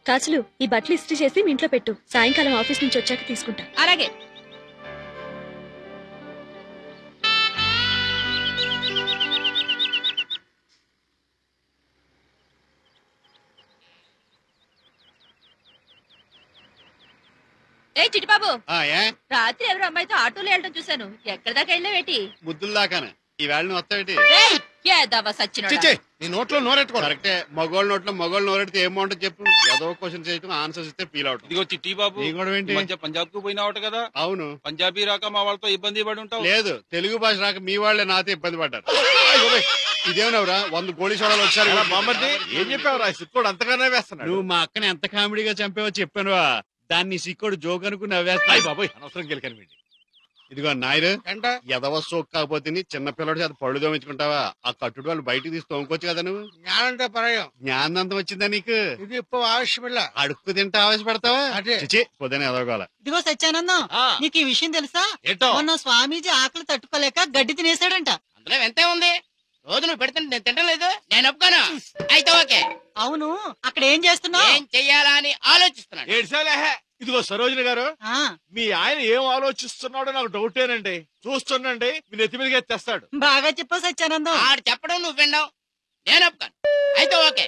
కాసులు ఈ బట్టలు ఇస్త్రీ చేసి మీ ఇంట్లో పెట్టు సాయంకాలం ఆఫీస్ నుంచి వచ్చాక తీసుకుంటా అలాగే ఏ చిటిబాబు ఆ, ఏ రాత్రి ఎవరు అమ్మాయితో ఆటోలో వెళ్ళడం చూశాను ఎక్కడి దాకా వెళ్ళావేటి ముద్దులు దాకానే ఈ వేళ నువ్వు వస్తావేటి ఏదవ్వ సచ్చినోడా. చిచ్చే నీ నోట్లో నోరెట్టుకో కరెక్టే మగోళ్ళ నోట్లో మగోళ్ళ నోరెడితే ఏం బాగుంటుంది చెప్పు ఏదో క్వశ్చన్ చేయటం ఆన్సర్స్ ఇస్తే ఫీల్ అవుతుంది ఇదిగో చిట్టి బాబు నీ కూడా ఏంటి ఈ మధ్య పంజాబ్ కు పోయినావట కదా అవును పంజాబీ రాక మా వాళ్ళతో ఇబ్బంది పడి ఉంటావు లేదు తెలుగు భాష రాక మీ వాళ్ళే నాతో ఇబ్బంది పడ్డారు ఇదేమనవరా వంద గోళీ సోడాలు వచ్చారు ఎలా బామ్మర్ది ఏం చెప్పావు రా సిక్కుడు అంతగానే వేస్తున్నాడు నువ్వు మా అక్కని ఎంత కామెడీగా చంపావో చెప్పానువా దాన్ని సిక్కోడు జోక్ అనుకుని అయ్ నవ్వేస్తా బాబోయ్ అనవసరం గెలికని ఇదిగో నాయరు ఎంట ఎదవ సోక్ కాకపోతే నీ చిన్న పిల్లడి చేత పళ్ళు దోమించుకుంటావా ఆ కట్టుడు వాళ్ళు బయటికి తీసి తోముకోవచ్చు కదా నువ్వు జ్ఞానంటే పరయం జ్ఞానంతం వచ్చిందా నీకు ఇది ఇప్పుడు ఆవశ్యమిల్ల అడుక్కు తింటే ఆవేశపడతావా అదే. చిచి పొద్దున ఎదవగల ఇదిగో సత్యానందం ఆ, నీకు ఈ విషయం తెలుసా ఏంటో మొన్న స్వామీజీ ఆకలి తట్టుకోలేక గడ్డి తినేసాడంట అందులో ఎంతే ఉంది రోజు నువ్వు పెడుతుంటే నేను తింటం లేదు నేను ఒప్పుకోను అయితే ఓకే అవును అక్కడ ఏం చేస్తున్నావు ఏం చెయ్యాలా అని ఆలోచిస్తున్నాను ఏడ్చాలే ఇదిగో సరోజిని గారు మీ ఆయన ఏం ఆలోచిస్తున్నాడో నాకు డౌటేనండి చూస్తుండండి మీ నెత్తి మీదకి తెస్తాడు బాగా చెప్పావు సత్యానందం ఆడు చెప్పడం నువ్వు వినడం నేను ఒప్పుకోను అయితే ఓకే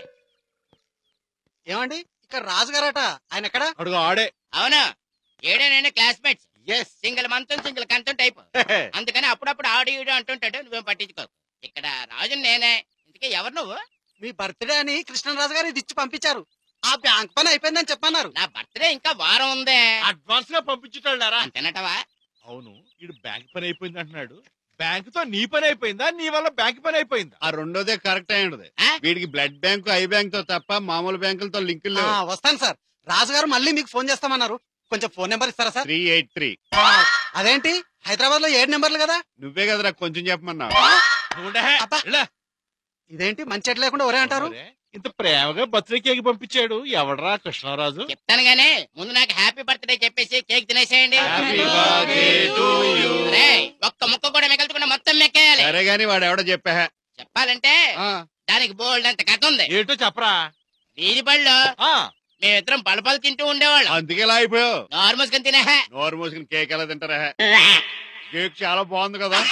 ఏమండి ఇక్కడ రాజుగారట ఆయన ఎక్కడ అడుగు ఆడే అవును ఏడేనైనా classmates yes single month single కంతం టైప్ అందుకని అప్పుడప్పుడు ఆడు ఈడు అంటుంటాడు నువ్వేం పట్టించుకోకు ఇక్కడ రాజు నేనే ఇంతకీ ఎవరు నువ్వు మీ బర్త్డే అని కృష్ణరాజు గారు ఇది ఇచ్చి పంపించారు ఆ బ్యాంక్ పని అయిపోయిందని చెప్పన్నారు నా బర్త్డే ఇంకా వారం ఉందే అడ్వాన్స్ గా పంపించుతాడారా అంతేనటవా అవును ఇడు బ్యాంక్ పని అయిపోయింది అంటున్నాడు బ్యాంక్ తో నీ పని అయిపోయిందా నీ వల్ల బ్యాంక్ పని అయిపోయిందా ఆ రెండోదే కరెక్ట్ అయి ఉండదు ఆ? వీడికి బ్లడ్ బ్యాంకు ఐ బ్యాంక్ తో తప్ప మామూలు బ్యాంకులతో లింకులు ఆ, లేవు వస్తాను సార్ రాజుగారు మళ్ళీ మీకు ఫోన్ చేస్తామన్నారు కొంచెం ఫోన్ నెంబర్ ఇస్తారా సార్ త్రీ ఎయిట్ త్రీ ఆ, అదేంటి హైదరాబాద్ లో ఏడు నెంబర్లు కదా నువ్వే కదరా కొంచెం చెప్పమన్నావు నువ్వుండే. అబ్బా. ఇలా. ఇదేంటి మంచి చెట్టు లేకుండా ఒరే అంటారు ఒరే, ఇంత ప్రేమగా బర్త్డే కేక్ పంపించాడు ఎవడరా కృష్ణరాజు చెప్తాను గానీ ముందు నాకు హ్యాపీ బర్త్డే చెప్పేసి కేక్ తినేసేయండి Happy birthday to you. రేయ్, ఒక్క ముక్క కూడా మిగల్చకుండా మొత్తం మెక్కేయాలి సరే గాని వాడు ఎవడో చెప్పా చెప్పాలంటే ఆ, దానికి బోల్డ్ అంత కథ ఉంది ఏంటో చెప్పరా వీధి బళ్ళు ఆ మేమిద్దరం పలపలు తింటూ ఉండేవాళ్ళం అందుకే ఇలా అయిపోయావు నార్మల్స్ గా తినే నోరు మూసుకుని కేక్ ఎలా తింటారా కేక్ చాలా బాగుంది కదా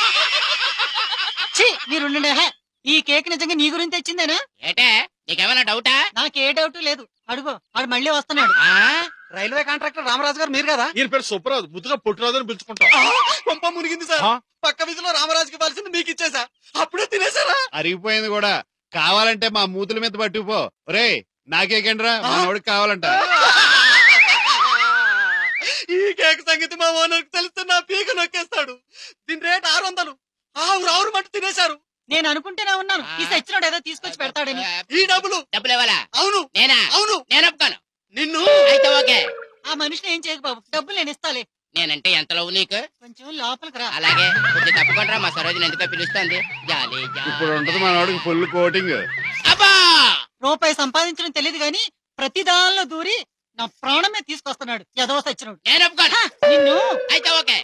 ఛీ, మీరుండండి హే. ఈ కేక్ నిజంగా నీ గురించి తెచ్చిందేనా ఏటే నీకేమైనా డౌటా నాకే డౌట్ లేదు అడుగు వాడు మళ్ళీ వస్తున్నాడు ఆ? రైల్వే కాంట్రాక్టర్ రామరాజు గారు మీరు కదా ఈయన పేరు సుబ్బరాజు ముద్దుగా పుట్టినరాజు అని పిలుచుకుంటాం పంప మునిగింది సార్ ఆ? పక్క విధిలో రామరాజుకి ఇవ్వాల్సింది మీకు ఇచ్చేసా అప్పుడే తినేసారా అరిగిపోయింది కూడా కావాలంటే మా మూతుల మీద పట్టుకుపో రే నాకేకండ్రా మనోడికి కావాలంట ఈ కేక్ సంగతి మా ఓనర్ తెలిస్తే నా పీక నొక్కేస్తాడు దీని రేట్ ఆరు వందలు ఆవురు ఆవురు మట్టు తినేశారు నేను అనుకుంటూనే ఉన్నాను ఈ సచ్చినోడు ఏదో తీసుకొచ్చి పెడతాడని ఈ డబ్బులు డబ్బులు ఇవ్వాలా అవును నేనా అవును నేను ఒప్పుకోను నిన్ను అయితే ఓకే ఆ మనిషిని ఏం చేయకు బాబు డబ్బులు నేను ఇస్తాలే నేనంటే ఎంత లవ్ నీకు కొంచెం లోపలికి రా అలాగే కొంచెం తప్పకుండా మా సరోజని ఎందుకో పిలుస్తోంది జాలి ఇప్పుడు ఉంటది మనోడికి ఫుల్ కోటింగ్ అబ్బా రూపాయి సంపాదించడం తెలియదు గాని ప్రతి దానిలో దూరి నా ప్రాణమే తీసుకొస్తున్నాడు ఎదవ సచ్చినోడు నేను ఒప్పుకోను హ, నిన్ను అయితే ఓకే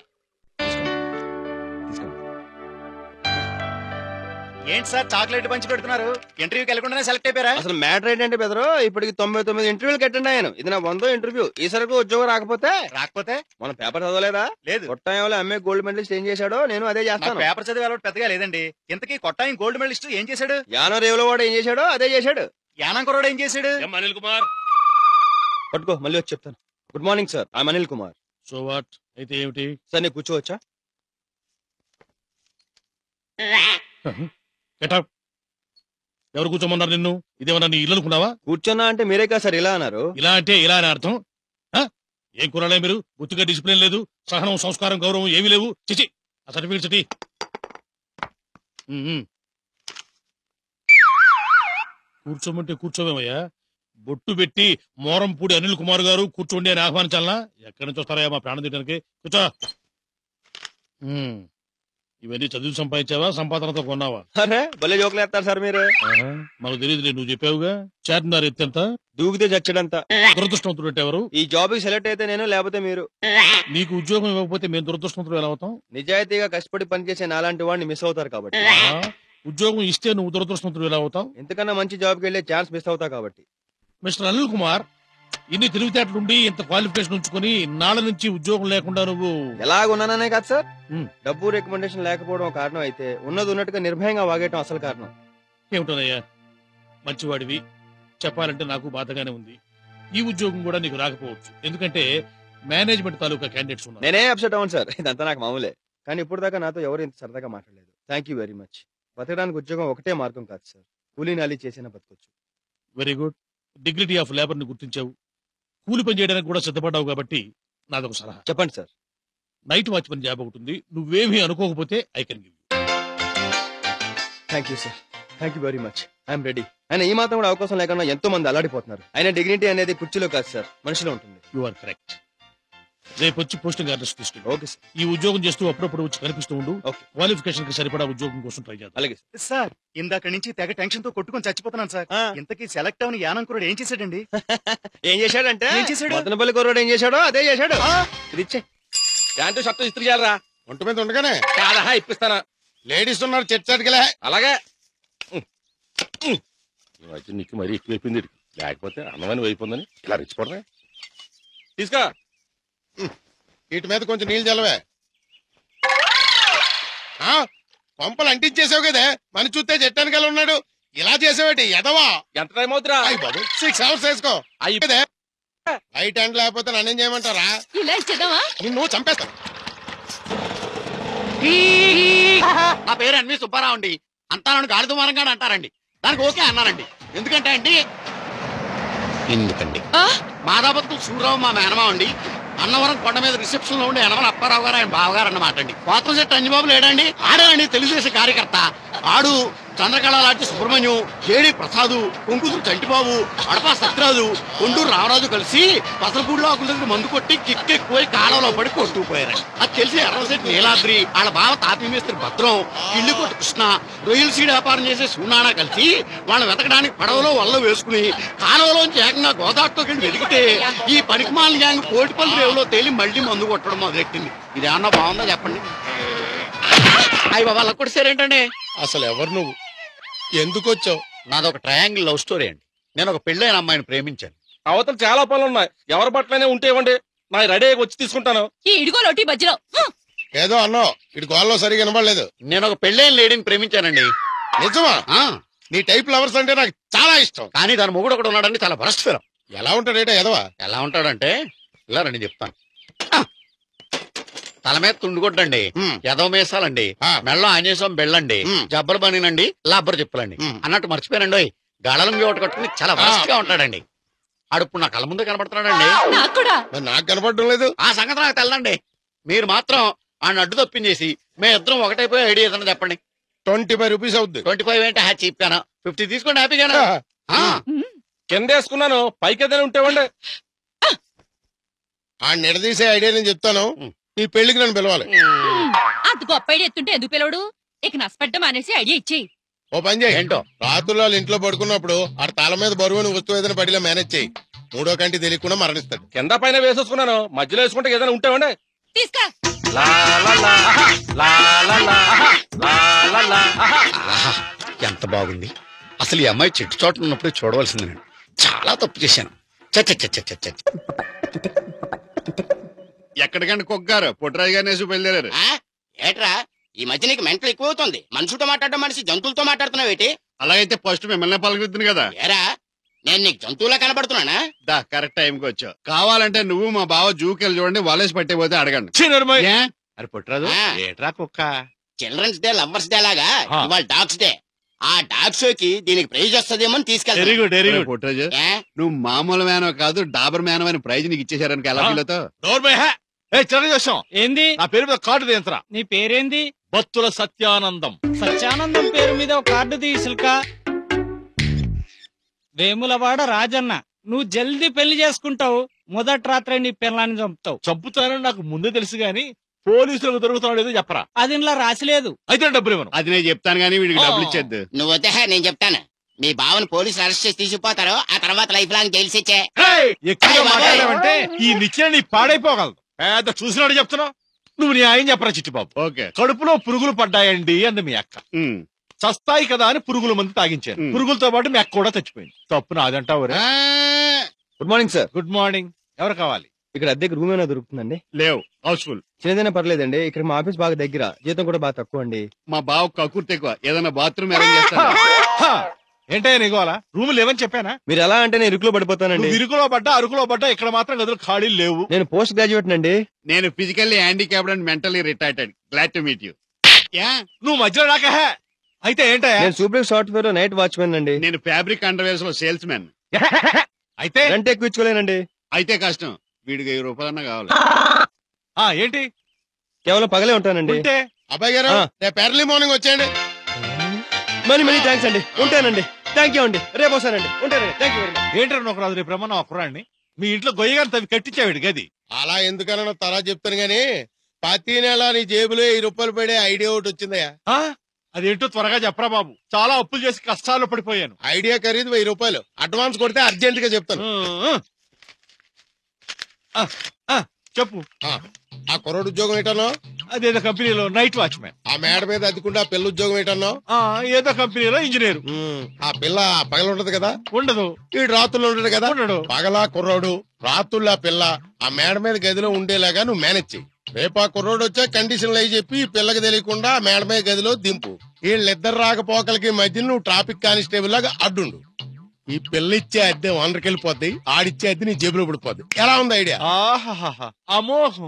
ఏంటి సార్ చాక్లెట్ పంచి పెడుతున్నారు ఇంటర్వ్యూకి వెళ్ళకుండానే సెలెక్ట్ అయిపోయారా అసలు మ్యాటర్ ఏంటంటే బెదరు ఇప్పటికి తొంభై తొమ్మిది ఇంటర్వ్యూలు అటెండ్ అయ్యాను ఇది నా వందో ఇంటర్వ్యూ ఈ సరకు ఉద్యోగం రాకపోతే రాకపోతే మన పేపర్ చదవలేదా లేదు కొట్టాయంలో ఎంఏ గోల్డ్ మెడలిస్ట్ ఏం చేశాడో నేను అదే నాకు చేస్తాను పేపర్ చదివే అలవాటు పెద్దగా లేదండి ఇంతకీ కొట్టాయి గోల్డ్ మెడలిస్ట్ ఏం చేశాడు యానో రేవులో వాడు ఏం చేశాడో అదే చేశాడు యానం కుర్రాడు ఏం చేశాడు అనిల్ కుమార్ పట్టుకో మళ్ళీ వచ్చి చెప్తాను good morning sir I Anil Kumar so what అయితే ఏమిటి సార్ నేను కూర్చోవచ్చా గెటప్ ఎవరు కూర్చోమన్నారు నిన్ను ఇదేమన్నా నీ ఇల్లు అనుకున్నావా కూర్చున్నా అంటే మీరే కదా సార్ ఇలా అన్నారు ఇలా అంటే ఇలా అని అర్థం ఆ? ఏం కూరలే మీరు బుద్ధిగా డిసిప్లిన్ లేదు సహనం సంస్కారం గౌరవం ఏమీ లేవు చిచి ఆ సర్టిఫికేట్ చిటి ఉమ్. కూర్చోమంటే కూర్చోవేమయ్యా బొట్టు పెట్టి మోరంపూడి అనిల్ కుమార్ గారు కూర్చోండి అని ఆహ్వానించాలనా ఎక్కడి నుంచి వస్తారయ్యా మా ప్రాణం తీయడానికి కూర్చో ఉమ్. ఇవన్నీ చదువు సంపాదించావా సంపాదనతో కొన్నావా అరే భలే జోకులు వేస్తారు సార్ మీరు ఆహా, మనకు తెలియదులే నువ్వు చెప్పావుగా చార్మినార్ ఎత్తెంత దూకితే చచ్చడంతా దురదృష్టవంతుడు అంటే ఎవరు ఈ జాబ్ కి సెలెక్ట్ అయితే నేను లేకపోతే మీరు నీకు ఉద్యోగం ఇవ్వకపోతే మేము దురదృష్టవంతులు ఎలా అవుతాం నిజాయితీగా కష్టపడి పనిచేసే నాలాంటి వాడిని మిస్ అవుతారు కాబట్టి ఆహా, ఉద్యోగం ఇస్తే నువ్వు దురదృష్టవంతుడు ఎలా అవుతావు ఎంతకన్నా మంచి జాబ్ కి వెళ్ళే ఛాన్స్ మిస్ అవుతా కాబట్టి మిస్టర్ అనిల్ కుమార్ ఇన్ని తెలివితేటలుండి ఇంత క్వాలిఫికేషన్ ఉంచుకొని నాళ్ళ నుంచి ఉద్యోగం లేకుండా నువ్వు ఎలాగున్నాననే కాదు సార్ ఉమ్. డబ్బు రికమెండేషన్ లేకపోవడం ఒక కారణం అయితే ఉన్నది ఉన్నట్టుగా నిర్భయంగా వాగేయటం అసలు కారణం ఏమిటోనయ్యా మంచివాడివి చెప్పాలంటే నాకు బాధగానే ఉంది ఈ ఉద్యోగం కూడా నీకు రాకపోవచ్చు ఎందుకంటే మేనేజ్మెంట్ తాలూకా క్యాండిడేట్స్ ఉన్నారు నేనే అప్సెట్ అవ్వను సార్ ఇదంతా నాకు మామూలే కానీ ఇప్పుడు దాకా నాతో ఎవరు ఇంత సరదాగా మాట్లాడలేదు థ్యాంక్ యూ వెరీ మచ్ బతకడానికి ఉద్యోగం ఒకటే మార్గం కాదు సార్ కూలీ నాలి చేసినా బతకొచ్చు very good dignity of labour ని గుర్తించావు కూలి పని చేయడానికి కూడా సిద్ధపడ్డావు కాబట్టి నాదొక సలహా చెప్పండి సార్ నైట్ వాచ్మెన్ జాబ్ ఒకటి ఉంది నువ్వేమీ అనుకోకపోతే I can give thank you sir thank you very much I'm ready ఆయన ఈ మాత్రం కూడా అవకాశం లేకుండా ఎంతో మంది అల్లాడిపోతున్నారు ఆయన డిగ్నిటీ అనేది కుర్చీలో కాదు సార్ మనిషిలో ఉంటుంది యు ఆర్ కరెక్ట్ రేపు వచ్చి పోస్టింగ్ ఆర్డర్స్ తీసుకెళ్ళి ఓకే సార్ ఈ ఉద్యోగం చేస్తూ అప్పుడప్పుడు వచ్చి కనిపిస్తూ ఉండు ఓకే క్వాలిఫికేషన్ కి సరిపడా ఉద్యోగం కోసం ట్రై చేద్దాం అలాగే సార్ సార్ ఇందాక నుంచి తెగ టెన్షన్ తో కొట్టుకొని చచ్చిపోతున్నాను సార్ ఆ, ఇంతకీ సెలెక్ట్ అవని యానంకురుడు ఏం చేశాడండి ఏం చేశాడంటే ఏం చేశాడు? మదనపల్లి కుర్రాడు ఏం చేశాడో అదే చేశాడు ఇది ఇచ్చే ప్యాంటు షర్టు ఇస్త్రీ చేయాలరా ఒంటి మీద ఉండగానే కాదా ఇప్పిస్తానా లేడీస్ ఉన్నారు చర్చ్ అడిగలే అలాగే ఈ మధ్య నీకు మరీ ఎక్కువైపోయింది ఈడికి. లేకపోతే అన్నమని అయిపోయిందని ఇలా రెచ్చిపోవడమే తీసుకో వీటి మీద కొంచెం నీళ్ళు చల్లవే ఆ, పంపలు అంటించేసావు కదే మన చూస్తే చెట్టానికల్లా ఉన్నాడు ఇలా చేసావేటి ఎదవా ఎంత టైం అవుతురా అయ్యి బాబు సిక్స్ అవర్స్ వేసుకో అయ్యి కదే రైట్ హ్యాండ్ లేకపోతే నన్నేం చేయమంటారా ఇలా ఇచ్చేద్దామా నిన్ను చంపేస్తా నా పేరు అన్వి సుబ్బారావు అండి అంతా నన్ను గాలి దుమారంగా అంటారండి దానికి ఓకే అన్నానండి ఎందుకంటే అండి ఎందుకండి ఆ? మాదాపత్తులు సూర్యరావు మా మేనమా అండి అన్నవరం కొండ మీద రిసెప్షన్ లో ఉండి యనమల అప్పారావు గారు ఆయన బావగారు అన్నమాట అండి కోతం శెట్టి అంజబాబు లేడండి ఆడానండి తెలుగుదేశం కార్యకర్త ఆడు చంద్రకళ లాంటి సుబ్రహ్మణ్యం జేడి ప్రసాదు కొంకుదురు చంటిబాబు అడపా సత్యరాజు కొండూరు రామరాజు కలిసి పసలపూడిలో ఆకుల దగ్గర మందు కొట్టి కిక్కెక్కుపోయి కాలంలో పడి కొట్టుకుపోయారండి అది తెలిసి ఎర్రశెట్టి నీలాద్రి వాళ్ళ బావ తాపీ మేస్త్రి భద్రం ఇల్లు కొట్టు కృష్ణ రొయ్యల సీడ్ వ్యాపారం చేసే సూనానా కలిసి వాళ్ళని వెతకడానికి పడవలో వల్ల వేసుకుని కాలువలోంచి ఏకంగా గోదావరితో వెళ్ళి వెతికితే ఈ పనికిమాల గ్యాంగ్ కోటిపల్లి రేవులో తేలి మళ్ళీ మందు కొట్టడం మొదలెట్టింది ఇది ఏమన్నా బాగుందా చెప్పండి అయ్యి బాబా అలా కొడిసారేంటండి అసలు ఎవరు నువ్వు ఎందుకు వచ్చావు నాదొక ట్రయాంగిల్ లవ్ స్టోరీ అండి నేను ఒక పెళ్ళైన అమ్మాయిని ప్రేమించాను అవతల చాలా పనులు ఉన్నాయి ఎవరి బట్టలనే ఉంటే ఇవ్వండి నా రెడీ అయ్యి వచ్చి తీసుకుంటాను ఈ ఇడుగో లోటి మధ్యలో హ్మ్. ఏదో అన్నావు ఇటు గోల్లో సరిగా వినబడలేదు నేను ఒక పెళ్ళైన లేడీని ప్రేమించానండి నిజమా ఆ, నీ టైప్ లవర్స్ అంటే నాకు చాలా ఇష్టం కానీ దాని మొగుడు ఒకడు ఉన్నాడని చాలా భరస్ట్ ఫిరం ఎలా ఉంటాడేట ఎదవా ఎలా ఉంటాడంటే ఇలా రండి చెప్తాను ఆ, తల మీద తుండుకొట్టండి హ్మ్. ఎదవ మేసాలండి ఆ. మెళ్ళలో ఆంజనేయం బెళ్ళండి హ్మ్. జబ్బలు బనినండి లాబ్బర్ చెప్పులండి హ్మ్. అన్నట్టు మర్చిపోయానండి ఓయ్. గాళలం ఒకటి కట్టుకుని చాలా వరస్ట్ గా ఉంటాడండి ఆడు ఇప్పుడు నా కళ్ళ ముందే కనబడుతున్నాడండి నాకు కూడా మరి నాకు కనపడడం లేదు ఆ సంగతి నాకు తెల్లండి మీరు మాత్రం ఆయన అడ్డు తప్పించేసి మే ఇద్దరం ఒకటైపోయి ఐడియా ఏదన్నా చెప్పండి ట్వంటీ ఫైవ్ రూపీస్ అవుద్ది ట్వంటీ ఫైవ్ ఏంటి హ్యా చీప్ గానా ఫిఫ్టీ తీసుకోండి హ్యాపీగానా ఆ, కింద వేసుకున్నాను పైకి ఏదైనా ఉంటే ఇవ్వండి ఆ నిడదీసే ఐడియా నేను చెప్తాను హ్మ్. నీ పెళ్లికి నన్ను పిలవాలి అంత గొప్ప ఐడియా ఎత్తుంటే ఎందుకు పిలవడు ఇక నష్టపడ్డం అనేసి ఐడియా ఇచ్చేయి ఓ పని చేయి ఏంటో రాత్రులు వాళ్ళు ఇంట్లో పడుకున్నప్పుడు ఆ తల మీద బరువుని వస్తువు ఏదైనా పడిలా మేనేజ్ చేయి మూడో కంటి తెలియకుండా మరణిస్తాడు కింద పైన వేసేసుకున్నాను మధ్యలో వేసుకుంటే ఏదైనా ఉంటే ఇవ్వండి తీసుకా లా లా లా, ఆహా, లా లా లా, ఆహా, లా లా లా, ఆహా. ఆహా, ఎంత బాగుంది అసలు ఈ అమ్మాయి చెట్టు చోట ఉన్నప్పుడే చూడవలసింది నేను చాలా తప్పు చేశాను చ చ చ చ చ చ. ఎక్కడికంటే కొగ్గారు పొట్రాజు గారిని వేసి బయలుదేరారు ఆ? ఏట్రా ఈ మధ్య నీకు మెంటల్ ఎక్కువ అవుతుంది మనుషులతో మాట్లాడడం మనిషి జంతువులతో మాట్లాడుతున్నావు ఏంటి అలాగైతే ఫస్ట్ మిమ్మల్ని పలుకుతుంది కదా ఏరా నేను నీకు జంతువులా కనబడుతున్నానా దా కరెక్ట్ టైం కి వచ్చావు కావాలంటే నువ్వు మా బావ జూకెళ్ళి చూడండి వలేసి పట్టిపోతే అడగండి చిన్నమ్మాయి ఏ? అరే పుట్టరాజు ఆ. ఏట్రా కుక్క చిల్డ్రన్స్ డే లవర్స్ డే లాగా ఆ. ఇవాళ డాగ్స్ డే ఆ డాగ్ షోకి దీనికి ప్రైజ్ వస్తుందేమో అని వెరీ తీసుకెళ్తా గుడ్ వెరీ ఒరే గుడ్ పొట్రాజు ఏ? నువ్వు మామూలు మేనవ కాదు డాబర్ మేనవ అని ప్రైజ్ నీకు ఇచ్చేసారనుకో ఎలా ఆ? ఫీల్ అవుతావు డోర్ మై హ్యా ఏ చిన్న చూసాం ఏంది నా పేరు మీద కార్డు తీయంత్రా నీ పేరేంది బత్తుల సత్యానందం సత్యానందం పేరు మీద ఒక కార్డు తీసుక వేములవాడ రాజన్న నువ్వు జల్దీ పెళ్లి చేసుకుంటావు మొదటి రాత్రి నీ పిల్లాన్ని చంపుతావు చంపుతానని నాకు ముందే తెలుసు గాని పోలీసులకు దొరుకుతున్నాడు ఏదో చెప్పరా అది ఇంట్లో రాసిలేదు అయితే డబ్బులు ఇవ్వను అది నేను చెప్తాను కానీ వీడికి ఆ. డబ్బులు ఇచ్చేద్దు నువ్వు వద్దే నేను చెప్తాను మీ బావని పోలీసులు అరెస్ట్ చేసి తీసుకుపోతారు ఆ తర్వాత లైఫ్ లాంగ్ జైలు శిక్షే ఏయ్, ఎక్కువగా అయ్ బాబాయ్. మాట్లాడావంటే ఈ నిచ్చెన నీ పాడైపోగలదు పెద్ద చూసినాడు చెప్తున్నావు నువ్వు నీ ఆయన చెప్పరా చిట్టిబాబు ఓకే కడుపులో పురుగులు పడ్డాయండి అంది మీ అక్క ఉమ్. చస్తాయి కదా అని పురుగుల మంది తాగించారు ఉమ్. పురుగులతో పాటు మీ అక్క కూడా చచ్చిపోయింది తప్పు నాదంటావు రే ఆ, good morning sir good morning ఎవరు కావాలి ఇక్కడ అద్దెకి రూమ్ ఏమైనా దొరుకుతుందండి లేవు హౌస్ఫుల్ చిన్నదైనా పర్లేదండి ఇక్కడ మా ఆఫీస్ బాగా దగ్గర జీతం కూడా బాగా తక్కువ అండి మా బావ కకుర్తి ఎక్కువ ఏదైనా బాత్రూమ్ అరేంజ్ చేస్తాను హా, ఏంటయ్యా నీకు అలా రూమ్ లేవని చెప్పానా మీరు ఎలా అంటే నేను ఇరుకులో పడిపోతానండి నువ్వు ఇరుకులో పడ్డా అరుకులో పడ్డా ఇక్కడ మాత్రం గదులు ఖాళీ లేవు నేను పోస్ట్ గ్రాడ్యుయేట్ అండి నేను physically handicapped and mentally retired glad to meet you yeah నువ్వు మధ్యలో నాక హే అయితే ఏంటయ్యా నేను సూపర్ సాఫ్ట్వేర్ నైట్ వాచ్మెన్ అండి నేను ఫ్యాబ్రిక్ అండర్వేర్స్ లో సేల్స్ మ్యాన్ అయితే రెంట్ ఎక్కువ ఇచ్చుకోలేనండి అయితే కష్టం వీడికి వెయ్యి రూపాయలన్నా కావాలి ఆ ఏంటి కేవలం పగలే ఉంటానండి ఉంటే అబ్బాయి గారు ఆ. రేపు ఎర్లీ మార్నింగ్ వచ్చేయండి మనీ మనీ థ్యాంక్స్ అండి ఉంటానండి థ్యాంక్ యూ అండి రేపు వస్తానండి ఉంటానండి థ్యాంక్ యూ వెరీ మచ్ ఏంటారు ఒక రాజు రేపు రమ్మన్నా ఆ కుర్రాడిని మీ ఇంట్లో గొయ్యగాని తవ్వి కట్టించావిడి గది అలా ఎందుకన్నా తరా చెప్తాను గాని ప్రతి నెల నీ జేబులో వెయ్యి రూపాయలు పడే ఐడియా ఒకటి వచ్చిందయ్యా ఆ అదేంటో త్వరగా చెప్పరా బాబు చాలా అప్పులు చేసి కష్టాల్లో పడిపోయాను ఐడియా ఖరీదు వెయ్యి రూపాయలు అడ్వాన్స్ కొడితే అర్జెంట్ గా చెప్తాను ఆ, ఆ, చెప్పు ఆ, ఆ కుర్రోడు ఉద్యోగం ఏంటన్నా అదేదో కంపెనీలో నైట్ వాచ్మెన్ ఆ మేడ మీద అద్దుకుంటే ఆ పిల్ల ఉద్యోగం ఏంటన్నా ఆ ఏదో కంపెనీలో ఇంజనీర్ ఆ పిల్ల పగల ఉంటది కదా ఉండదు వీడు రాత్రులు ఉంటాడు కదా ఉండడు పగలా కుర్రోడు రాత్రుళ్ళు ఆ పిల్ల ఆ మేడ మీద గదిలో ఉండేలాగా నువ్వు మేనేజ్ చెయ్యి రేపు ఆ కుర్రోడు వచ్చా కండిషన్లు అయి చెప్పి ఈ పిల్లకి తెలియకుండా ఆ మేడ మీద గదిలో దింపు వీళ్ళిద్దరు రాకపోకలకి మధ్య నువ్వు ట్రాఫిక్ కానిస్టేబుల్ లాగా అడ్డుండు ఈ పిల్ల ఇచ్చే అద్దె వందరికి వెళ్ళిపోద్ది ఆడిచ్చే అద్దె నీ జేబులో పడిపోద్ది ఎలా ఉంది ఐడియా ఆహాహా అమోఘం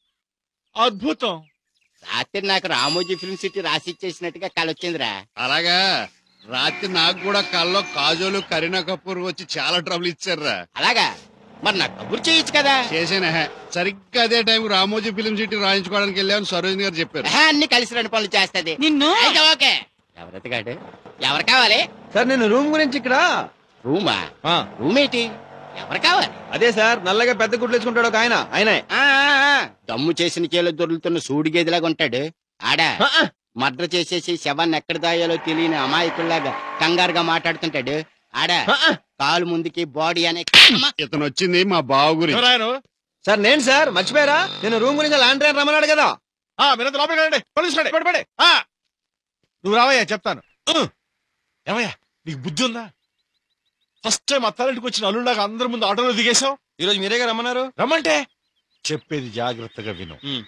అద్భుతం రాత్రి నాకు రామోజీ ఫిల్మ్ సిటీ రాసి ఇచ్చేసినట్టుగా కలొచ్చిందిరా అలాగా రాత్రి నాకు కూడా కల్లో కాజోలు కరీనా కపూర్ వచ్చి చాలా ట్రబుల్ ఇచ్చారా అలాగా మరి నాకు కబుర్ చేయొచ్చు కదా చేసేనా సరిగ్గా అదే టైం రామోజీ ఫిలిం సిటీ రాయించుకోవడానికి వెళ్ళామని సరోజిని గారు చెప్పారు ఆహా, అన్ని కలిసి రెండు పనులు చేస్తది నిన్ను అయితే ఓకే ఎవరెత్తగాడు ఎవరు కావాలి సార్ నేను రూమ్ గురించి ఇక్కడ రూమా ఆ, రూమ్ ఏంటి ఎవరు కావాలి అదే సార్ నల్లగా పెద్ద గుడ్లు వేసుకుంటాడు ఒక ఆయన ఆయనే ఆ, ఆ, ఆ, దమ్ము చేసిన చేలో దొరుకుతున్న సూడి గేదిలాగా ఉంటాడు ఆడా ఆ, ఆ, మర్డర్ చేసేసి శవాన్ని ఎక్కడ దాయాలో తెలియని అమాయకుల్లాగా కంగారుగా మాట్లాడుతుంటాడు ఆడా ఆ, ఆ. కాలు ముందుకి బాడీ అనే ఇతను వచ్చింది మా బావ గురించి ఎవరాయను సార్ నేను సార్ మర్చిపోయారా నేను రూమ్ గురించి ల్యాండ్ ట్రైన్ రమ్మన్నాడు కదా ఆ మీరంతా లోపలికి రండి పోలీసు రండి పడి పడి ఆ నువ్వు రావయ్యా చెప్తాను ఉ. ఏమయ్యా నీకు బుద్ధి ఉందా ఫస్ట్ టైం అత్తారింటికి వచ్చిన అల్లుళ్ళగా అందరి ముందు ఆటోలో దిగేశావు ఈ రోజు మీరేగా రమ్మన్నారు రమ్మంటే చెప్పేది జాగ్రత్తగా విను ఉమ్.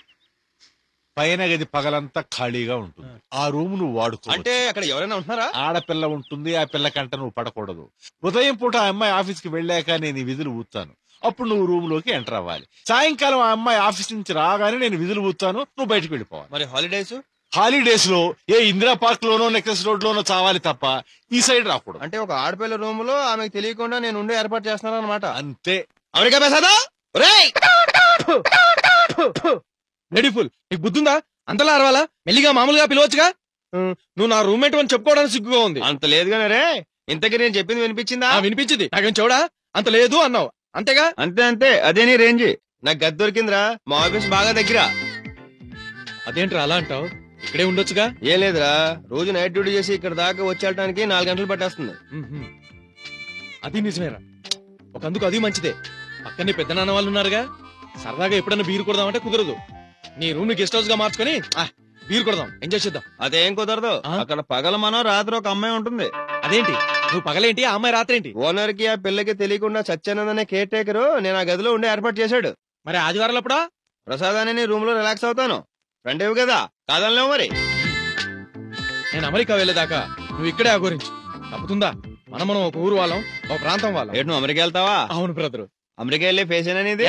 పైన గది పగలంతా ఖాళీగా ఉంటుంది ఆ రూమ్ నువ్వు వాడుకో అంటే అక్కడ ఎవరైనా ఉంటున్నారా ఆడపిల్ల ఉంటుంది ఆ పిల్ల కంట నువ్వు పడకూడదు ఉదయం పూట ఆ అమ్మాయి ఆఫీస్ కి వెళ్ళాక నేను ఈ విధులు ఊతాను అప్పుడు నువ్వు రూమ్ లోకి ఎంటర్ అవ్వాలి సాయంకాలం ఆ అమ్మాయి ఆఫీస్ నుంచి రాగానే నేను విధులు ఊతాను నువ్వు బయటకు వెళ్ళిపోవాలి మరి హాలిడేస్ హాలిడేస్ లో ఏ ఇందిరా పార్క్ లోనో నెక్లెస్ రోడ్ లోనో చావాలి తప్ప ఈ సైడ్ రాకూడదు అంటే ఒక ఆడపిల్ల రూమ్ లో ఆమెకు తెలియకుండా నేను ఉండే ఏర్పాటు చేస్తున్నాను అనమాట అంతే అమెరికా బేసాదా రెడీఫుల్ నీకు బుద్ధుందా అంతలా అరవాలా మెల్లిగా మామూలుగా పిలవచ్చుగా ఉమ్, నువ్వు నా రూమ్మేట్ అని చెప్పుకోవడానికి సిగ్గుగా ఉంది అంత లేదుగానే రే ఇంతకీ నేను చెప్పింది వినిపించిందా వినిపించింది నాకేం చూడా అంత లేదు అన్నావు అంతేగా అంతే అంతే అదే నీ రేంజ్ నాకు గది దొరికిందిరా మా ఆఫీస్ బాగా దగ్గర అదేంట్రా అలా అంటావు ఇక్కడే ఉండొచ్చుగా ఏం లేదురా రోజు నైట్ డ్యూటీ చేసి ఇక్కడ దాకా వచ్చేయడానికి నాలుగు గంటలు పట్టేస్తుంది అది నిజమేరా ఒకందుకు అది మంచిదే పక్కనే పెద్ద నాన్న వాళ్ళు ఉన్నారుగా సరదాగా ఎప్పుడైనా బీరు కొడదామంటే కుదరదు నీ రూమ్ గెస్ట్ హౌస్ గా మార్చుకొని ఆ, బీరు కొడదాం ఎంజాయ్ చేద్దాం అదేం కుదరదు అక్కడ పగల మనం రాత్రి ఒక అమ్మాయి ఉంటుంది అదేంటి నువ్వు పగలేంటి ఆ అమ్మాయి రాత్రి ఏంటి ఓనర్ కి ఆ పిల్లకి తెలియకుండా సత్యానందనే కేర్ టేకర్ నేను ఆ గదిలో ఉండే ఏర్పాటు చేశాడు మరి ఆదివారం అప్పుడా ప్రసాదాన్ని నీ రూమ్ లో రిలాక్స్ అవుతాను ఫ్రెండ్ కదా కాదనలేవు మరి నేను అమెరికా వెళ్ళేదాకా నువ్వు ఇక్కడే అఘోరించు తప్పుతుందా మనం మనం ఒక ఊరు వాళ్ళం ఒక ప్రాంతం వాళ్ళం నువ్వు అమెరికా వెళ్తావా అవును బ్రదర్ అమెరికా వెళ్ళే ఫేస్ అనేది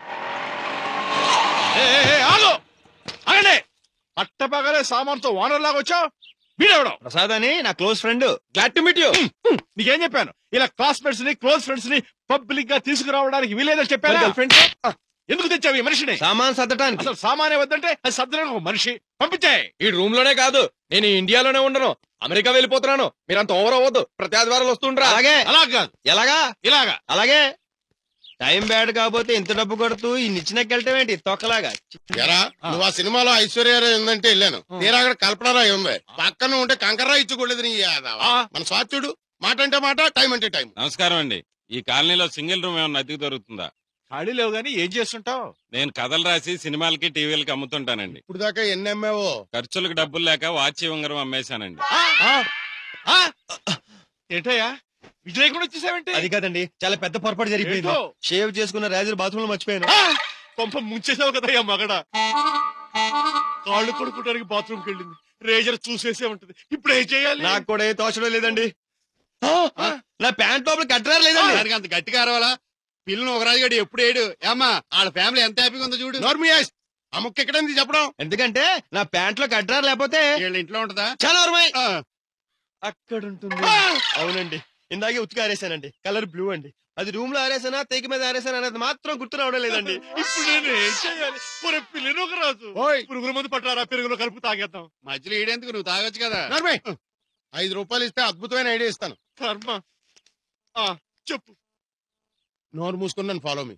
ఏ, ఏ, ఏ, ఆగు ఆగండి పట్టపగలే సామాన్తో ఓనర్ లాగా వచ్చావు వీడెవడం ప్రసాద్ అని నా close friend glad to meet you నీకేం చెప్పాను ఇలా క్లాస్మేట్స్ ని క్లోజ్ ఫ్రెండ్స్ ని పబ్లిక్ గా తీసుకురావడానికి వీలేదని చెప్పాను గర్ల్ ఫ్రెండ్స్ ఎందుకు తెచ్చావు ఈ మనిషిని సామాన్ సర్దటానికి అసలు సామానే వద్దంటే అది సర్దడానికి ఒక మనిషి పంపించాయి ఈ రూమ్ లోనే కాదు నేను ఈ ఇండియాలోనే ఉండను అమెరికా వెళ్ళిపోతున్నాను మీరంత ఓవర్ అవ్వద్దు ప్రతి ఆదివారం వస్తుంటారా అలాగే అలా కాదు ఎలాగా ఇలాగా అలాగే టైం బ్యాడ్ కాకపోతే ఇంత డబ్బు కొడుతూ ఈ నిచ్చినకెళ్ళటం ఏంటి తొక్కలాగా ఎరా నువ్వు ఆ సినిమాలో ఐశ్వర్యరాయ్ ఉందంటే వెళ్ళాను తీరా అక్కడ కల్పనరాయ్ ఉంది పక్కన ఉంటే కంకర్రాయ్ ఇచ్చుకోలేదు నీ యాదవ. మన స్వాచ్యుడు మాట అంటే మాట టైం అంటే టైం నమస్కారం అండి ఈ కాలనీలో సింగిల్ రూమ్ ఏమన్నా అద్దెకు దొరుకుతుందా ఖాళీ లేవు గానీ ఏం చేస్తుంటావు నేను కథలు రాసి సినిమాలకి టీవీలకి అమ్ముతుంటానండి ఇప్పుడు దాకా ఎన్ని అమ్మావో ఖర్చులకు డబ్బులు లేక వాచి ఉంగరం అమ్మేశానండి ఏంటయ్యా విజయ్ కూడా వచ్చేసావంటే అది కాదండి చాలా పెద్ద పొరపాటు జరిగిపోయింది ఏంటో? షేవ్ చేసుకున్న రాజులు బాత్రూమ్ లో మర్చిపోయాను పంప ముంచేసావు కదా అయ్యా మగడ కాళ్ళు కొడుకోవడానికి బాత్రూమ్ కి వెళ్ళింది రేజర్ చూసేసే ఉంటది ఇప్పుడు ఏం చేయాలి నాకు కూడా ఏ తోచడం లేదండి ఆ, ఆ, నా ప్యాంట్ లోపల కట్టరా లేదండి దానికి అంత గట్టిగా అరవాలా పిల్లని ఒక రాజుగాడు ఎప్పుడు ఏడు ఏమ్మా వాళ్ళ ఫ్యామిలీ ఎంత హ్యాపీగా ఉందో చూడు నోర్మియాస్ ఆ ముక్క ఎక్కడంది చెప్పడం ఎందుకంటే నా ప్యాంట్ లో కట్టరా లేకపోతే వీళ్ళ ఇంట్లో ఉంటదా చాలా వరమై ఆ, అక్కడ ఉంటుంది అవునండి ఇందాకే ఉతికి ఆరేసానండి కలర్ బ్లూ అండి అది రూమ్ లో ఆరేసానా తెగ మీద ఆరేసానా అనేది మాత్రం గుర్తు రావడం లేదండి ఇప్పుడు నేను ఏం చేయాలి ఒరే పిల్లని ఒక రాజు ఓయ్ పురుగుల మందు పట్టారా పెరుగులో కలుపు తాగేద్దాం మధ్యలో ఈడేందుకు నువ్వు తాగొచ్చు కదా నోర్మి ఐదు రూపాయలు ఇస్తే అద్భుతమైన ఐడియా ఇస్తాను కర్మ ఆ, చెప్పు నోరు మూసుకుని నన్ను ఫాలో మీ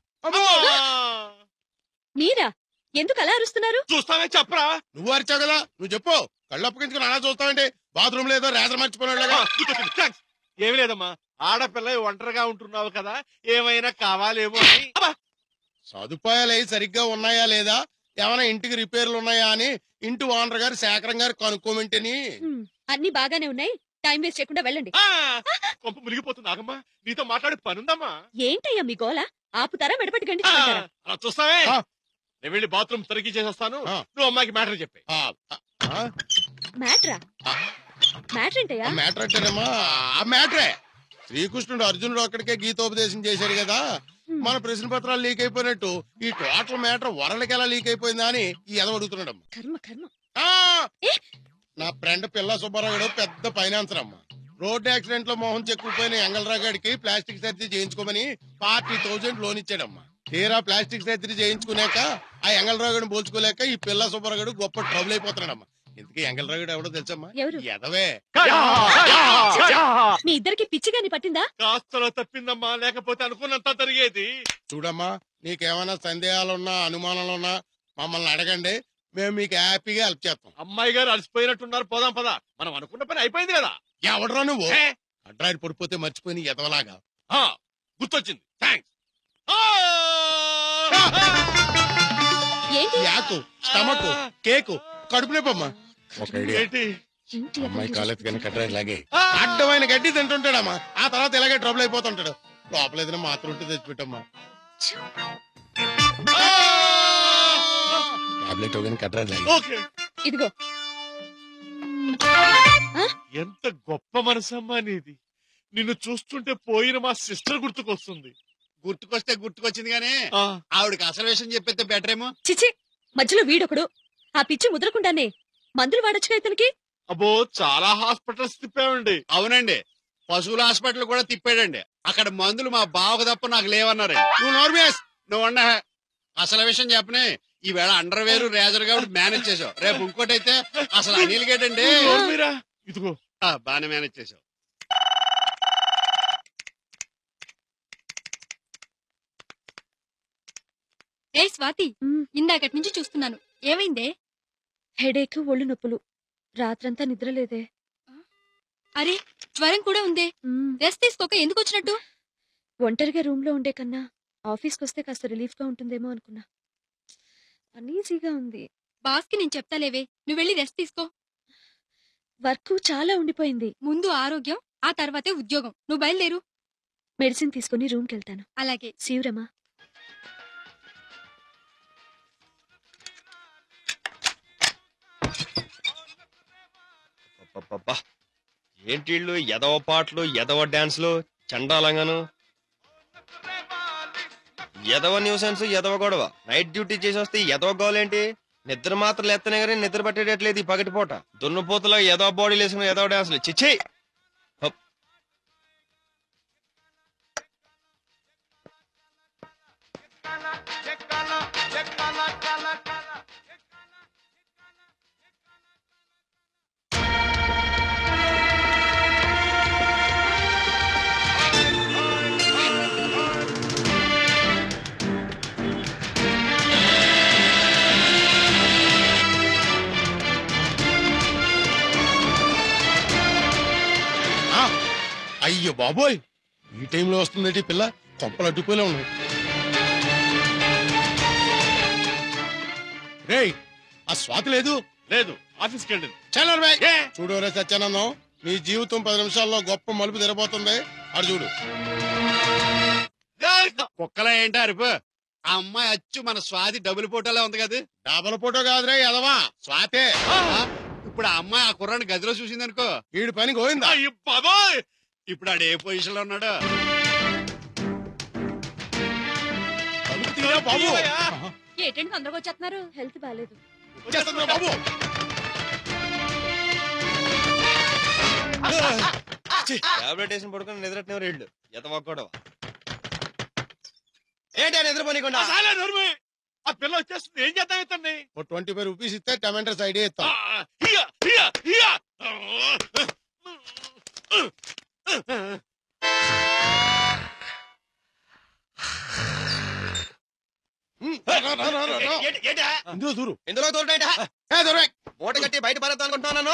మీరా ఎందుకు అలా అరుస్తున్నారు చూస్తావే చెప్పరా నువ్వు అరిచావు కదా నువ్వు చెప్పు కళ్ళు అప్పగించుకుని అలా చూస్తావంటే బాత్రూమ్ లేదో రేజర్ మర్చిపోయినట్లుగా థాంక్స్. ఏమి లేదమ్మా ఆడపిల్ల ఒంటరిగా ఉంటున్నావు కదా ఏమైనా కావాలేమో అని అబ్బా! సదుపాయాలు అయి సరిగ్గా ఉన్నాయా లేదా ఏమైనా ఇంటికి రిపేర్లు ఉన్నాయా అని ఇంటి ఓనర్ గారు శేఖరం గారు కనుక్కోమంటేని హ్మ్, అన్ని బాగానే ఉన్నాయి టైం వేస్ట్ చేయకుండా వెళ్ళండి ఆ! కొంప మునిగిపోతుంది ఆగమ్మా నీతో మాట్లాడే పనుందమ్మా ఏంటయ్యా మీ గోల ఆపుతారా మెడపట్టి ఆ, గండించుకుంటారా అలా చూస్తావే ఆ. నేను వెళ్ళి బాత్రూమ్ తనిఖీ చేసేస్తాను ఆ. నువ్వు అమ్మాయికి మ్యాటర్ చెప్పే ఆ, ఆ, మ్యాటరా మ్యాటర్ ఏంటయ్యా ఆ మ్యాటర్ అంటేనేమా ఆ మ్యాటరే శ్రీకృష్ణుడు అర్జునుడు ఒక్కడికే గీతోపదేశం చేశాడు కదా మన ప్రశ్న పత్రాలు లీక్ అయిపోయినట్టు ఈ టోటల్ మ్యాటర్ వరలకి ఎలా లీక్ అయిపోయిందా అని ఈ ఎదవ అడుగుతున్నాడు కర్మ కర్మ ఆ! ఏ? నా ఫ్రెండ్ పిల్ల సుబ్బారావు గారు పెద్ద ఫైనాన్సర్ అమ్మ రోడ్ యాక్సిడెంట్ లో మోహన్ చెక్కుపోయిన ఎంగళరావు గారికి ప్లాస్టిక్ సర్జరీ చేయించుకోమని ఫార్టీ థౌజండ్ లోన్ ఇచ్చాడమ్మా తీరా ప్లాస్టిక్ సర్జరీ చేయించుకున్నాక ఆ ఎంగళరావు గారిని పోల్చుకోలేక ఈ పిల్ల సుబ్బారావు గారు గొప్ప ట్రబుల్ అయిపోతున్నాడమ్మా ఇంతకీ ఎంగళరావు గారు ఎవడో తెలుసమ్మా ఎవరు? ఎదవే మీ ఇద్దరికి పిచ్చిగాని పట్టిందా కాస్తలో తప్పిందమ్మా లేకపోతే అనుకున్నంత జరిగేది చూడమ్మా నీకేమైనా సందేహాలున్నా అనుమానాలున్నా మమ్మల్ని అడగండి మేము మీకు హ్యాపీగా హెల్ప్ చేస్తాం అమ్మాయి గారు అలసిపోయినట్టున్నారు పోదాం పదా మనం అనుకున్న పని అయిపోయింది కదా ఎవడరా నువ్వు ఏ? అడ్రాయిడ్ పడిపోతే మర్చిపోయి ఎదవలాగా ఆ, గుర్తొచ్చింది థ్యాంక్స్ ఏంటి యాకు స్టమక్ కేకు కడుపు నొప్పమ్మా ఒక ఐడియా ఏంటి ఏంటి అమ్మాయి అతను కాలేదు కానీ కట్రాయి ఇలాగే అడ్డమైన గడ్డి తింటుంటాడమ్మా ఆ తర్వాత ఇలాగే ట్రబుల్ అయిపోతుంటాడు లోపల ఏదైనా మాత్రం ఉంటే తెచ్చిపెట్టమ్మా టాబ్లెట్ కానీ కట్రాయి ఓకే ఇదిగో ఎంత గొప్ప మనసమ్మా నీది నిన్ను చూస్తుంటే పోయిన మా సిస్టర్ గుర్తుకొస్తుంది గుర్తుకొస్తే గుర్తుకొచ్చింది గానీ ఆ, ఆవిడకి అసలు విషయం చెప్పేస్తే బెటర్ ఏమో చిచి మధ్యలో వీడొకడు ఆ పిచ్చి ముద్రకుండానే మందులు వాడొచ్చుగా ఇతనికి అబ్బో చాలా హాస్పిటల్స్ తిప్పామండి అవునండి పశువుల హాస్పిటల్ కూడా తిప్పాడండి అక్కడ మందులు మా బావకు తప్ప నాకు లేవన్నారండి నువ్వు నోర్మేస్ నువ్వు అన్న అసలు విషయం చెప్పనే ఈవేళ అండర్ వేరు రేజర్ కాబట్టి మేనేజ్ చేసావు రేపు ఇంకోటి అయితే అసలు అనిల్ గేట్ అండి మీరా ఇదిగో ఆ, బాగానే మేనేజ్ చేసావు ఏ స్వాతి మ్, ఇందాకటి నుంచి చూస్తున్నాను ఏమైందే హెడేక్ ఒళ్ళు నొప్పులు రాత్రంతా నిద్రలేదే అరే జ్వరం కూడా ఉందే మ్, రెస్ట్ తీసుకోక ఎందుకు వచ్చినట్టు ఒంటరిగా రూమ్ లో ఉండే కన్నా ఆఫీస్కి వస్తే కాస్త రిలీఫ్ గా ఉంటుందేమో అనుకున్నా అనీజీగా ఉంది బాస్కి నేను చెప్తాలేవే నువ్వు వెళ్ళి రెస్ట్ తీసుకో వర్క్ చాలా ఉండిపోయింది ముందు ఆరోగ్యం ఆ తర్వాతే ఉద్యోగం నువ్వు బయలుదేరు మెడిసిన్ తీసుకుని రూమ్కి వెళ్తాను అలాగే శివరమా అబ్బబ్బబ్బా. ఏంటి వీళ్ళు ఎదవ పాటలు ఎదవ డాన్స్లు చండాలంగాను ఎదవ న్యూసెన్స్ ఎదవ గొడవ నైట్ డ్యూటీ చేసి వస్తే ఈ ఎదవ గోలేంటి నిద్ర మాత్రం లేస్తనే కానీ నిద్ర పట్టేటట్లేదు ఈ పగటి పూట దున్నపోతలో ఎదవ బాడీలు వేసుకుని ఎదవ డాన్సులు చిచ్చి ఆ, అయ్యో బాబోయ్ ఈ టైంలో వస్తుందేటి పిల్ల కొంపలు అడ్డుపోలే ఉన్నాయి రేయ్ ఆ స్వాతి లేదు లేదు ఆఫీస్కి వెళ్ళింది చల్లరు చూడవరే సత్యానందం మీ జీవితం పది నిమిషాల్లో గొప్ప మలుపు తెరబోతుంది అడు చూడు కుక్కలా ఏంటి అరుపు ఆ అమ్మాయి అచ్చు మన స్వాతి డబుల్ ఫోటోలో ఉంది కదా డబల్ ఫోటో కాదురా ఎదవా స్వాతే ఆ, ఇప్పుడు ఆ అమ్మాయి ఆ కుర్రాన్ని గదిలో చూసింది అనుకో వీడి పని గోయిందా బాబోయ్ ఇప్పుడు ఆడు ఏ పొజిషన్ లో ఉన్నాడు తలుపు తీయరా బాబు ఏంటండి తొందరగా వచ్చేస్తున్నారు హెల్త్ బాగాలేదు వచ్చేస్తుందిరా బాబు టాబ్లెట్ వేసిన పడుకుని నిద్రట్నే రేళ్ళు ఎత మొక్కడం ఏంటి ఆ నిద్రపోనీకుండా చాలే నోర్మి. ఆ పిల్ల వచ్చేస్తుంది ఏం చేద్దాం ఇతన్ని ఓ ట్వంటీ ఫైవ్ రూపీస్ ఇస్తే టమాటోస్ ఐడియా ఇస్తాం ఆ, హియా, హియా, హియా. ఇందులో దూరు ఇందులో తోటైట ఏ దూరం మూట కట్టి బయట పడతాం అనుకుంటున్నాను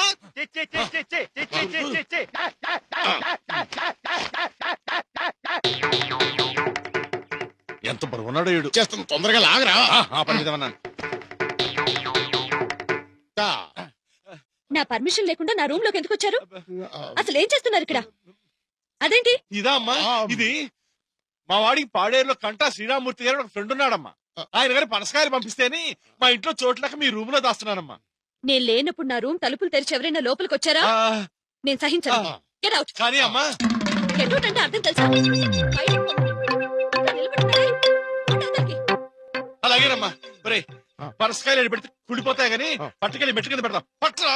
ఎంత బరువున్నాడు ఈడు చేస్తుంది తొందరగా లాగరా ఆ, ఆ పని మీద ఉన్నాను. దా. నా పర్మిషన్ లేకుండా నా రూమ్ లోకి ఎందుకు వచ్చారు అసలు ఏం చేస్తున్నారు ఇక్కడ అదేంటి ఇదా అమ్మా ఇది మా వాడికి పాడేరులో కంటా శ్రీరామూర్తి గారు ఒక ఫ్రెండ్ ఉన్నాడమ్మా ఆయన గారి పనసకాయలు పంపిస్తేని మా ఇంట్లో చోట్లకి మీ రూమ్ లో దాస్తున్నానమ్మా నేను లేనప్పుడు నా రూమ్ తలుపులు తెరిచి ఎవరైనా లోపలికి వచ్చారా ఆ, నేను సహించను గెట్ అవుట్ కానీ అమ్మా గెట్ అవుట్ అంటే అర్థం తెలుసా బయటికి పొమ్మండి. ఇక్కడ నిలబడుతున్నారే. ఉండు అవతలికి. అలాగేనమ్మా ఒరే పనసకాయలు ఎడ పెడితే కుడిపోతాయి గాని పట్టుకెళ్ళి మెట్టు కింద పెడతాం పట్రా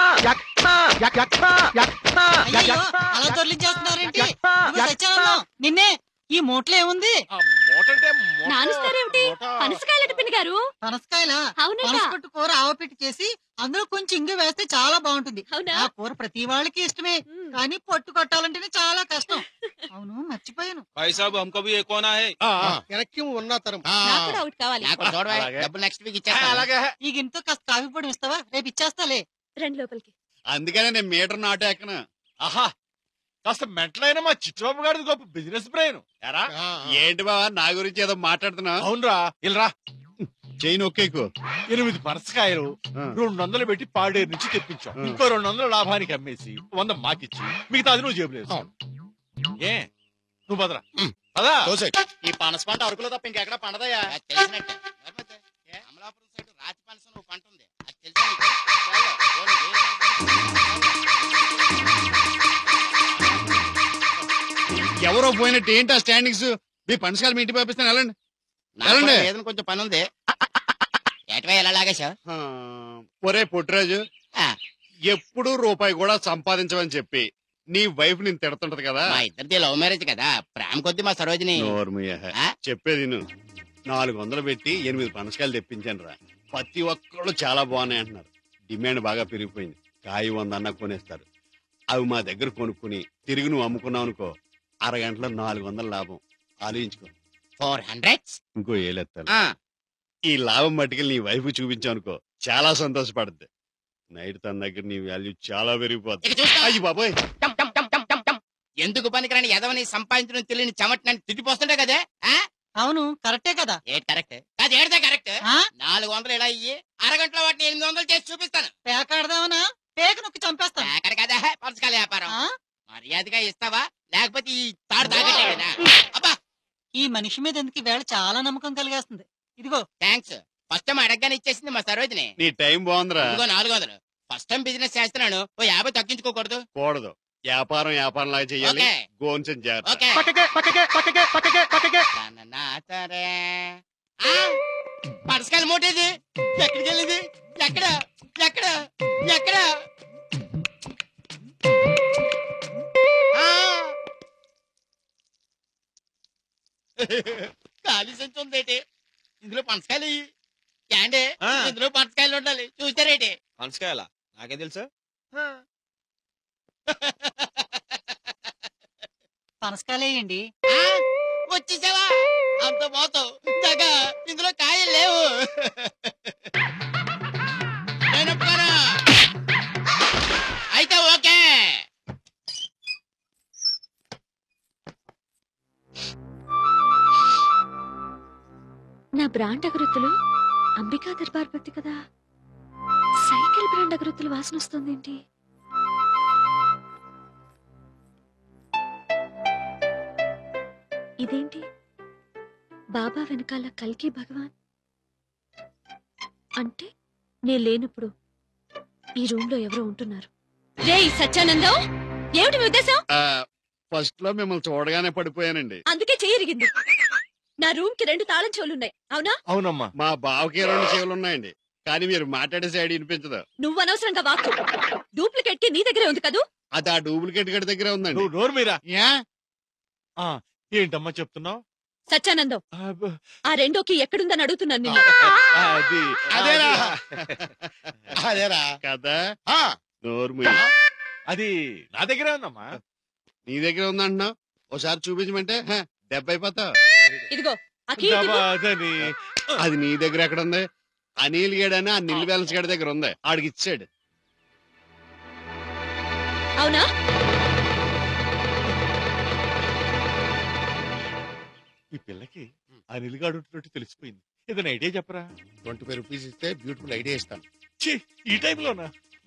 అయ్యో అలా దొర్లించేస్తున్నారేంటి ఇదిగో సత్యానందం, నిన్నే ఈ మూటలో ఏముంది ఆ మూట అంటే మూట- నానుస్తారేమిటి మూట. పనసకాయలు పిన్ని గారు పనసకాయల అవునట పనసపట్టు కూర ఆవపెట్టి చేసి అందులో కొంచెం ఇంగు వేస్తే చాలా బాగుంటుంది అవునా ఆ కూర ప్రతి వాళ్ళకి ఇష్టమే మ్మ్. కానీ పట్టు కొట్టాలంటేనే చాలా కష్టం అవును మర్చిపోయాను भाई साहब हमको भी एक होना है ఆ, ఆ. వెనక్కి ఉన్న తరం నాకు కూడా అవుట్ కావాలి నాకు చూడవా అలాగే. డబ్బులు నెక్స్ట్ వీక్ ఆ, ఇచ్చేస్తా అలాగే ఈ గిన్నెతో కాస్త కాఫీ పొడి ఇస్తావా రేపు ఇచ్చేస్తాలే రండి లోపలికి అందుకనే నేను మీటర్ నాటు ఎక్కను ఆహా కాస్త మెంటలైన మా చిట్టుబాబు గారిది గొప్ప బిజినెస్ బ్రెయిన్ ఎరా ఏంటి బావా నా గురించి ఏదో మాట్లాడుతున్నావు అవునరా ఇల్రా చైన్ ఒకేకు ఎనిమిది పనసకాయలు రెండు వందలు పెట్టి పాడేరు నుంచి తెప్పించాం ఆ. ఇంకో రెండు వందలు లాభానికి అమ్మేసి వంద మాకిచ్చి మిగతా అది నువ్వు జేబులేదు ఏ నువ్వు పదరా పదా తోసేయ్. ఈ పనస పంట అరకులో తప్ప ఇంకెక్కడ పండదయ్యా తెలిసినట్టే లేకపోతే, ఏ, అమలాపురం సైడ్ రాతి పనస నువ్వు పంట ఉంది అది తెలుసా నీకు? చాలు. పోనీ, ఏ ఎవరో పోయినట్టు ఏంటి ఆ స్టాండింగ్స్ మీ పనసకాయలు మీ ఇంటికి పంపిస్తాను వెళ్ళండి నాకు కూడా వెళ్ళండి. ఏదైనా కొంచెం పని ఉంది ఏటవా ఎలా లాగేశావు ఆ, ఒరే పుట్టిరాజు ఆ. ఎప్పుడు రూపాయి కూడా సంపాదించమని చెప్పి నీ వైఫ్ నేను తిడుతుంటది కదా మా ఇద్దరిది లవ్ మ్యారేజ్ కదా ప్రేమ కొద్ది మా సరోజిని నోర్మయ్య. ఆ? చెప్పేది విను. నాలుగు వందలు పెట్టి ఎనిమిది పనసకాయలు తెప్పించాను రా ప్రతి ఒక్కళ్ళు చాలా బాగున్నాయి అంటున్నారు డిమాండ్ బాగా పెరిగిపోయింది కాయ వంద అన్న కొనేస్తారు అవి మా దగ్గర కొనుక్కుని తిరిగి నువ్వు అమ్ముకున్నావు అనుకో అరగంటలో నాలుగు వందల లాభం ఆలోచించుకో ఫోర్ హండ్రెడ్ ఇంకో ఏలెత్తాలి ఈ లాభం మట్టుకెళ్ళి నీ వైఫ్ చూపించావు అనుకో చాలా సంతోషపడుద్ది నైట్ తన దగ్గర నీ వాల్యూ చాలా పెరిగిపోద్ది ఇక చూస్తా అయ్యి బాబోయ్ టం టం టం టం టం టం. ఎందుకు పనికిరాని ఎదవని సంపాదించడం తెలియని చెమటనని తిట్టిపోస్తుంటే కదే ఆ? అవును కరెక్టే కదా ఏది కరెక్ట్ కాదు ఏడితే కరెక్ట్ ఆ నాలుగు వందలు ఇలా ఇయ్యి అరగంటలో వాటిని ఎనిమిది వందలు చేసి చూపిస్తాను పేకాడదామనా పేక నొక్కి చంపేస్తాను అక్కడ కదా పనసకాయల వ్యాపారం ఆ? మర్యాదగా ఇస్తావా లేకపోతే ఈ తాడు తాగట్టే కదా అబ్బా ఈ మనిషి మీద ఎందుకు వేళ చాలా నమ్మకం కలిగేస్తుంది ఇదిగో థ్యాంక్స్ ఫస్ట్ టైం అడగగానే ఇచ్చేసింది మా సరోజిని నీ టైం బాగుందిరా ఇదిగో నాలుగు వందలు ఫస్ట్ టైం బిజినెస్ చేస్తున్నాను ఓ యాభై తగ్గించుకోకూడదు కూడదు వ్యాపారం వ్యాపారం లాగా చెయ్యాలి ఓకే గోన్సన్ జాగ్రత్త ఓకే తననాతరే. ఆ, పనసకాయల మూటేది ఎక్కడికి వెళ్ళింది ఎక్కడ ఎక్కడ ఎక్కడ ఆ. ఖాళీ సంచి ఉందేటి ఇందులో పనసకాయలు ఇయ్యి. ఏండే ఆ. ఇందులో పనసకాయలు ఉండాలి చూసారేటి పనసకాయల నాకేం తెలుసు పనసకాయలేయండి ఆ, వచ్చేసావా అంత మోసం జగ ఇందులో కాయలు లేవు నేను ఒప్పుకోను. అయితే ఓకే నా బ్రాండ్ అగరొత్తులు అంబికా దర్బార్ భక్తి కదా సైకిల్ బ్రాండ్ అగరొత్తులు వాసన వస్తుంది ఏంటి ఇదేంటి బాబా వెనకాల కల్కి భగవాన్ అంటే నేను లేనప్పుడు ఈ రూమ్ లో ఎవరో ఉంటున్నారు రేయ్ సత్యానందం ఏమిటి మీ ఉద్దేశం ఫస్ట్ లో మిమ్మల్ని చూడగానే పడిపోయానండి అందుకే చేయరిగింది నా రూమ్ కి రెండు తాళం చెవులున్నాయి అవునా అవునమ్మా మా బావకి రెండు చెవులు ఉన్నాయండి కానీ మీరు మాట్లాడే సైడ్ వినిపించదు నువ్వు అనవసరంగా వాక్కు డూప్లికేట్ కి నీ దగ్గరే ఉంది కదూ అది ఆ డూప్లికేట్ గడి దగ్గరే ఉందండి నువ్వు నోరు మీరా ఏ? ఆ, ఏంటమ్మా చెప్తున్నావు సత్యానందం ఆ రెండోకి ఎక్కడుందని అడుగుతున్నాను నిన్ను అది అదేరా. అది- అదేరా కదా ఆ, నోరు మూయి. అది నా దగ్గరే ఉందమ్మా నీ దగ్గర ఉందంటున్నావు ఒకసారి చూపించమంటే హ, దెబ్బ అయిపోతావు ఇదిగో ఆ కీ ఇవ్వు. అదని అది నీ దగ్గర ఎక్కడ ఉంది అనిల్ గడని ఆ నిల్ బ్యాలెన్స్ గడి దగ్గర ఉంది ఆడికి ఇచ్చాడు అవునా ఈ పిల్లకి ఆ నిలుగాడు ఉంటున్నట్టు తెలిసిపోయింది ఏదైనా ఐడియా చెప్పరా ట్వంటీ ఫైవ్ రూపీస్ ఇస్తే బ్యూటిఫుల్ ఐడియా ఇస్తాను ఛీ, ఈ టైంలోనా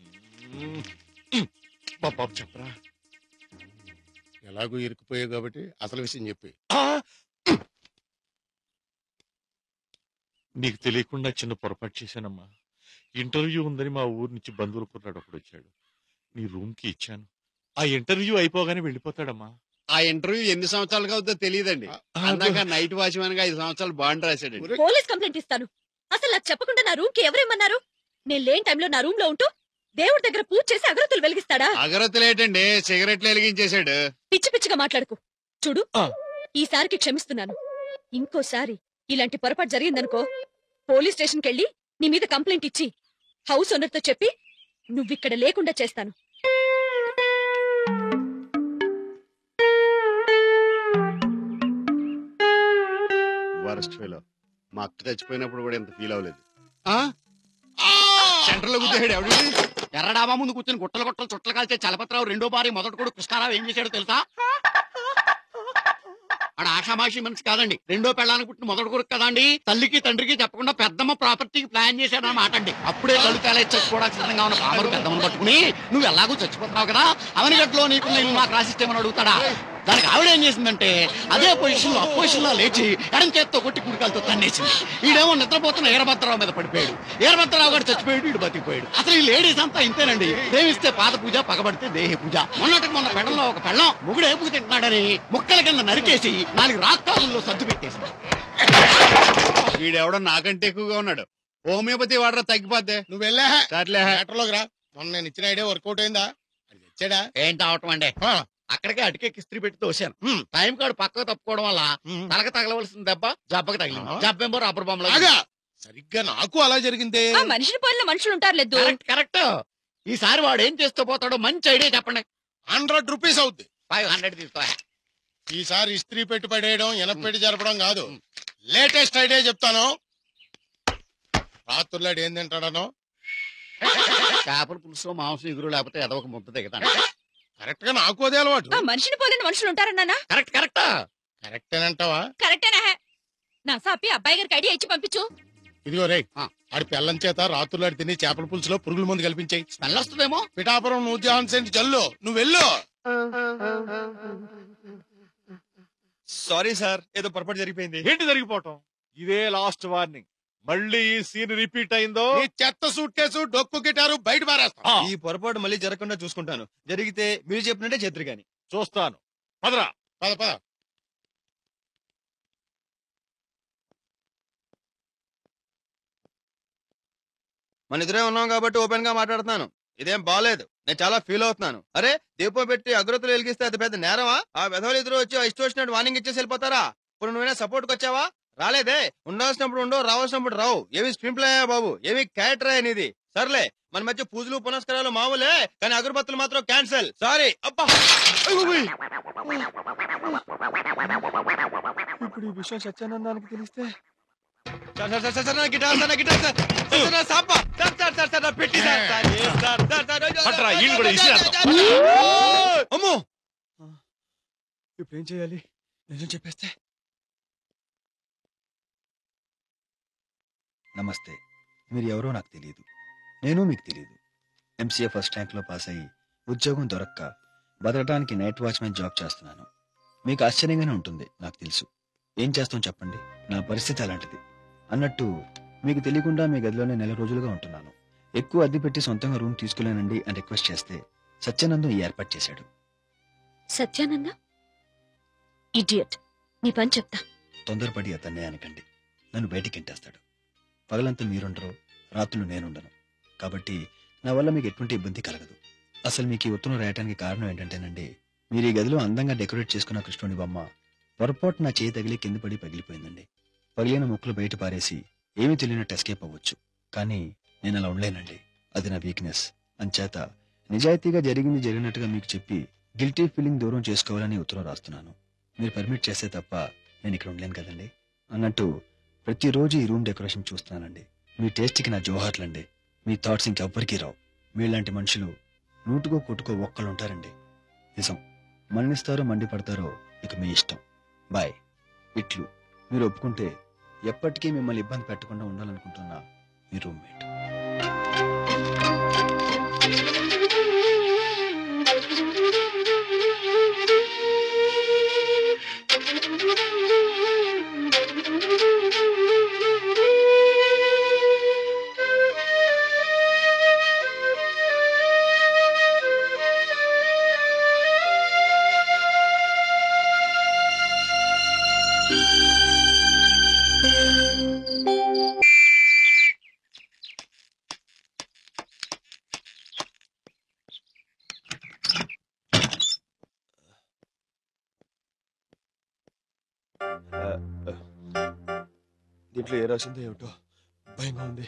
మా పాప చెప్పరా ఎలాగో ఇరుక్కుపోయావు కాబట్టి అసలు విషయం చెప్పి ఆ! నీకు తెలియకుండా చిన్న పొరపాటు చేశానమ్మా ఇంటర్వ్యూ ఉందని మా ఊరు నుంచి బంధువులు కుర్రాడు ఒకడు వచ్చాడు నీ రూమ్ కి ఇచ్చాను ఆ ఇంటర్వ్యూ అయిపోగానే వెళ్ళిపోతాడమ్మా ఆ ఇంటర్వ్యూ ఎన్ని సంవత్సరాలుగా అవుతుందో తెలియదండి అందాక నైట్ వాచ్మెన్ గా ఐదు సంవత్సరాలు బాండ్ రాశాడండి పోలీస్ కంప్లైంట్ ఇస్తాను అసలు నాకు చెప్పకుండా నా రూమ్ కి ఎవరేమన్నారు నేను లేని టైంలో నా రూమ్ లో ఉంటూ దేవుడి దగ్గర పూజ చేసి అగరత్తులు వెలిగిస్తాడా అగరత్తులు ఏంటండి సిగరెట్లు వెలిగించేశాడు పిచ్చి పిచ్చిగా మాట్లాడుకు చూడు ఆ. ఈసారికి క్షమిస్తున్నాను ఇంకోసారి ఇలాంటి పొరపాటు జరిగిందనుకో పోలీస్ స్టేషన్కి వెళ్ళి నీ మీద కంప్లైంట్ ఇచ్చి హౌస్ ఓనర్ తో చెప్పి నువ్విక్కడ లేకుండా చేస్తాను వరస్ట్ ఫీల్ మా అక్క చచ్చిపోయినప్పుడు కూడా ఇంత ఫీల్ అవ్వలేదు సెంటర్ లో గుద్దేశాడు ఎవడి ఎర్ర డాబా ముందు కూర్చొని గుట్టలు గుట్టలు చుట్టలు కాల్చే చలపతిరావు రెండో భార్య మొదటి కూడా కృష్ణారావు ఏం చేశాడో తెలుసా ఆడ ఆషామాషి మనిషి కాదండి రెండో పెళ్ళానికి పుట్టిన మొదటి కొడుకు కదండి తల్లికి తండ్రికి చెప్పకుండా పెద్దమ్మ ప్రాపర్టీకి ప్లాన్ చేశాడు అన్నమాట అండి అప్పుడే కళ్ళు తేలై చచ్చిపోవడానికి సిద్ధంగా ఉన్న పామరు పెద్దమ్మను పట్టుకుని నువ్వు ఎలాగో చచ్చిపోతున్నావు కదా అవనిగట్లో నీకు నేను నాకు రాసిస్తేమని అడుగుతాడా దానికి ఆవిడ ఏం చేసిందంటే అదే పొజిషన్ లో అపోజిషన్ లో లేచి ఎడం చేత్తో కొట్టి కుడికాలతో తన్నేసింది ఈడేమో నిద్రపోతున్న ఈరభద్రరావు మీద పడిపోయాడు ఈరభద్రరావు గారు చచ్చిపోయాడు వీడు బతికిపోయాడు అసలు ఈ లేడీస్ అంతా ఇంతేనండి ప్రేమిస్తే పాద పూజ పగబడితే దేహ పూజ మొన్నటికి మొన్న పెళ్ళంలో ఒక పెళ్ళం ముగుడు ఏపుకు తింటున్నాడని ముక్కల కింద నరికేసి నాలుగు రాక్కాలలో సర్దు పెట్టేసింది వీడెవడో నాకంటే ఎక్కువగా ఉన్నాడు హోమియోపతి వాడరా తగ్గిపోద్దే నువ్వు వెళ్ళా సర్లే లోకి రా మొన్న నేను ఇచ్చిన ఐడియా వర్కౌట్ అయిందా అది తెచ్చాడా ఏంటి అవటం అండి అక్కడికే అటుకే కిస్త్రీ పెట్టి తోశాను టైం కాడు పక్కకు తప్పుకోవడం వల్ల తలక తగలవలసిన దెబ్బ జబ్బకి తగిలింది జబ్బేమో రబ్బర్ బొమ్మలా ఆగా. సరిగ్గా నాకు అలా జరిగింది ఆ మనిషిని పోలిన మనుషులు ఉంటారు లేదు కరెక్ట్ కరెక్ట్ ఈసారి వాడు ఏం చేస్తూ పోతాడో మంచి ఐడియా చెప్పండి హండ్రెడ్ రూపీస్ అవుద్ది ఫైవ్ హండ్రెడ్ తీసుకో ఈసారి ఇస్త్రీ పెట్టి పడేయడం ఎనపెట్టి జరపడం కాదు లేటెస్ట్ ఐడియా చెప్తాను రాత్రులాడు ఏం తింటాడనో చేపల పులుసులో మాంసం ఎగురు లేకపోతే ఏదో ఒక ముద్ద దిగతాను కరెక్ట్ గా నాకు అదే అలవాటు ఆ మనిషిని పోలిన మనుషులు ఉంటారన్నానా కరెక్ట్ కరెక్ట్ కరెక్టేనంటావా కరెక్టేనా నా సాపి అబ్బాయి గారికి ఐడియా ఇచ్చి పంపించు ఇదిగో రే ఆడి పిల్లం చేత రాత్రులాడు తిని చేపల పులుసులో పురుగుల మందు కల్పించాయి స్మెల్ వస్తుందేమో పిఠాపురం నూతిహాన్ సెంట్ జల్లు నువ్వు వెళ్ళు సారీ సార్ ఏదో పొరపాటు జరిగిపోయింది ఏంటి జరిగిపోవటం ఇదే లాస్ట్ వార్నింగ్ మళ్ళీ ఈ సీన్ రిపీట్ అయిందో నీ చెత్త సూట్ కేసు డొక్కు గిటారు బయట పారేస్తా ఈ పొరపాటు మళ్ళీ జరగకుండా చూసుకుంటాను జరిగితే మీరు చెప్పినట్టే చేద్దరు గాని చూస్తాను పదరా పద పద మన ఇద్దరే ఉన్నాం కాబట్టి ఓపెన్ గా మాట్లాడుతున్నాను ఇదేం బాలేదు నేను చాలా ఫీల్ అవుతున్నాను అరే దీపం పెట్టి అగ్రతులు వెలిగిస్తే అది పెద్ద నేరమా ఆ వెధవలు ఇద్దరు వచ్చి ఆ ఇష్టం వచ్చినట్టు వార్నింగ్ ఇచ్చేసి వెళ్ళిపోతారా ఇప్పుడు నువ్వైనా సపోర్ట్ వచ్చావా రాలేదే ఉండాల్సినప్పుడు ఉండవు రావాల్సినప్పుడు రావు ఏమి స్క్రీన్ ప్లే బాబు ఏమి క్యారెక్టర్ అనేది సర్లే మన మధ్య పూజలు పునస్కారాలు మామూలే కానీ అగరబత్తులు మాత్రం క్యాన్సల్ సారీ అబ్బా అయ్యో, ఉయ్. ఇప్పుడు ఈ విషయం సత్యానందానికి తెలిస్తే sir sir sir sir sir నా గిటార్ సార్ నా గిటార్ సార్ సార్ సార్ నా సాప సార్ సార్ సార్ సార్ నా పెట్టి సార్ సార్ ఏ సార్ సార్ సార్ అయ్యో, పట్రా, సార్, ఈయన కూడా సార్, ఇసిరేద్దాం. Sir, sir. అమ్మో ఇప్పుడు ఏం చేయాలి నిజం చెప్పేస్తే నమస్తే మీరు ఎవరో నాకు తెలియదు నేను మీకు తెలియదు ఎంసీఏ ఫస్ట్ ర్యాంక్లో పాస్ అయ్యి ఉద్యోగం దొరక్క బతకడానికి నైట్ వాచ్మెన్ జాబ్ చేస్తున్నాను మీకు ఆశ్చర్యంగానే ఉంటుంది నాకు తెలుసు ఏం చేస్తాం చెప్పండి నా పరిస్థితి అలాంటిది అన్నట్టు మీకు తెలియకుండా మీ గదిలోనే నెల రోజులుగా ఉంటున్నాను ఎక్కువ అద్దె పెట్టి సొంతంగా రూమ్ తీసుకోలేనండి అని రిక్వెస్ట్ చేస్తే సత్యానందం ఈ ఏర్పాటు చేశాడు సత్యానంద ఇడియట్ నీ పని చెప్తా తొందరపడి అతన్నే అనకండి నన్ను బయటికి ఇంటేస్తాడు పగలంతా మీరుండరు రాత్రులు నేనుండను కాబట్టి నా వల్ల మీకు ఎటువంటి ఇబ్బంది కలగదు అసలు మీకు ఈ ఉత్తరం రాయటానికి కారణం ఏంటంటేనండి మీరు ఈ గదిలో అందంగా డెకరేట్ చేసుకున్న కృష్ణుని బొమ్మ పొరపాటు నా చేయి తగిలి కింద పడి పగిలిపోయిందండి పగిలిన ముక్కలు బయట పారేసి ఏమీ తెలియనట్టు ఎస్కేప్ అవ్వచ్చు కానీ నేను అలా ఉండలేనండి అది నా వీక్నెస్ అంచేత నిజాయితీగా జరిగింది జరిగినట్టుగా మీకు చెప్పి గిల్టీ ఫీలింగ్ దూరం చేసుకోవాలని ఉత్తరం రాస్తున్నాను మీరు పర్మిట్ చేస్తే తప్ప నేను ఇక్కడ ఉండలేను కదండి అన్నట్టు ప్రతిరోజు ఈ రూమ్ డెకరేషన్ చూస్తున్నానండి మీ టేస్ట్కి నా జోహార్లండి మీ థాట్స్ ఇంకెవ్వరికీ రావు మీలాంటి మనుషులు నూటుకో కొట్టుకో ఒక్కళ్ళు ఉంటారండి నిజం మన్నిస్తారో మండిపడతారో ఇక మీ ఇష్టం బాయ్ ఇట్లు మీరు ఒప్పుకుంటే ఎప్పటికీ మిమ్మల్ని ఇబ్బంది పెట్టకుండా ఉండాలనుకుంటున్నా మీ రూమ్మేట్ దీంట్లో ఏ రాసిందో ఏమిటో భయంగా ఉంది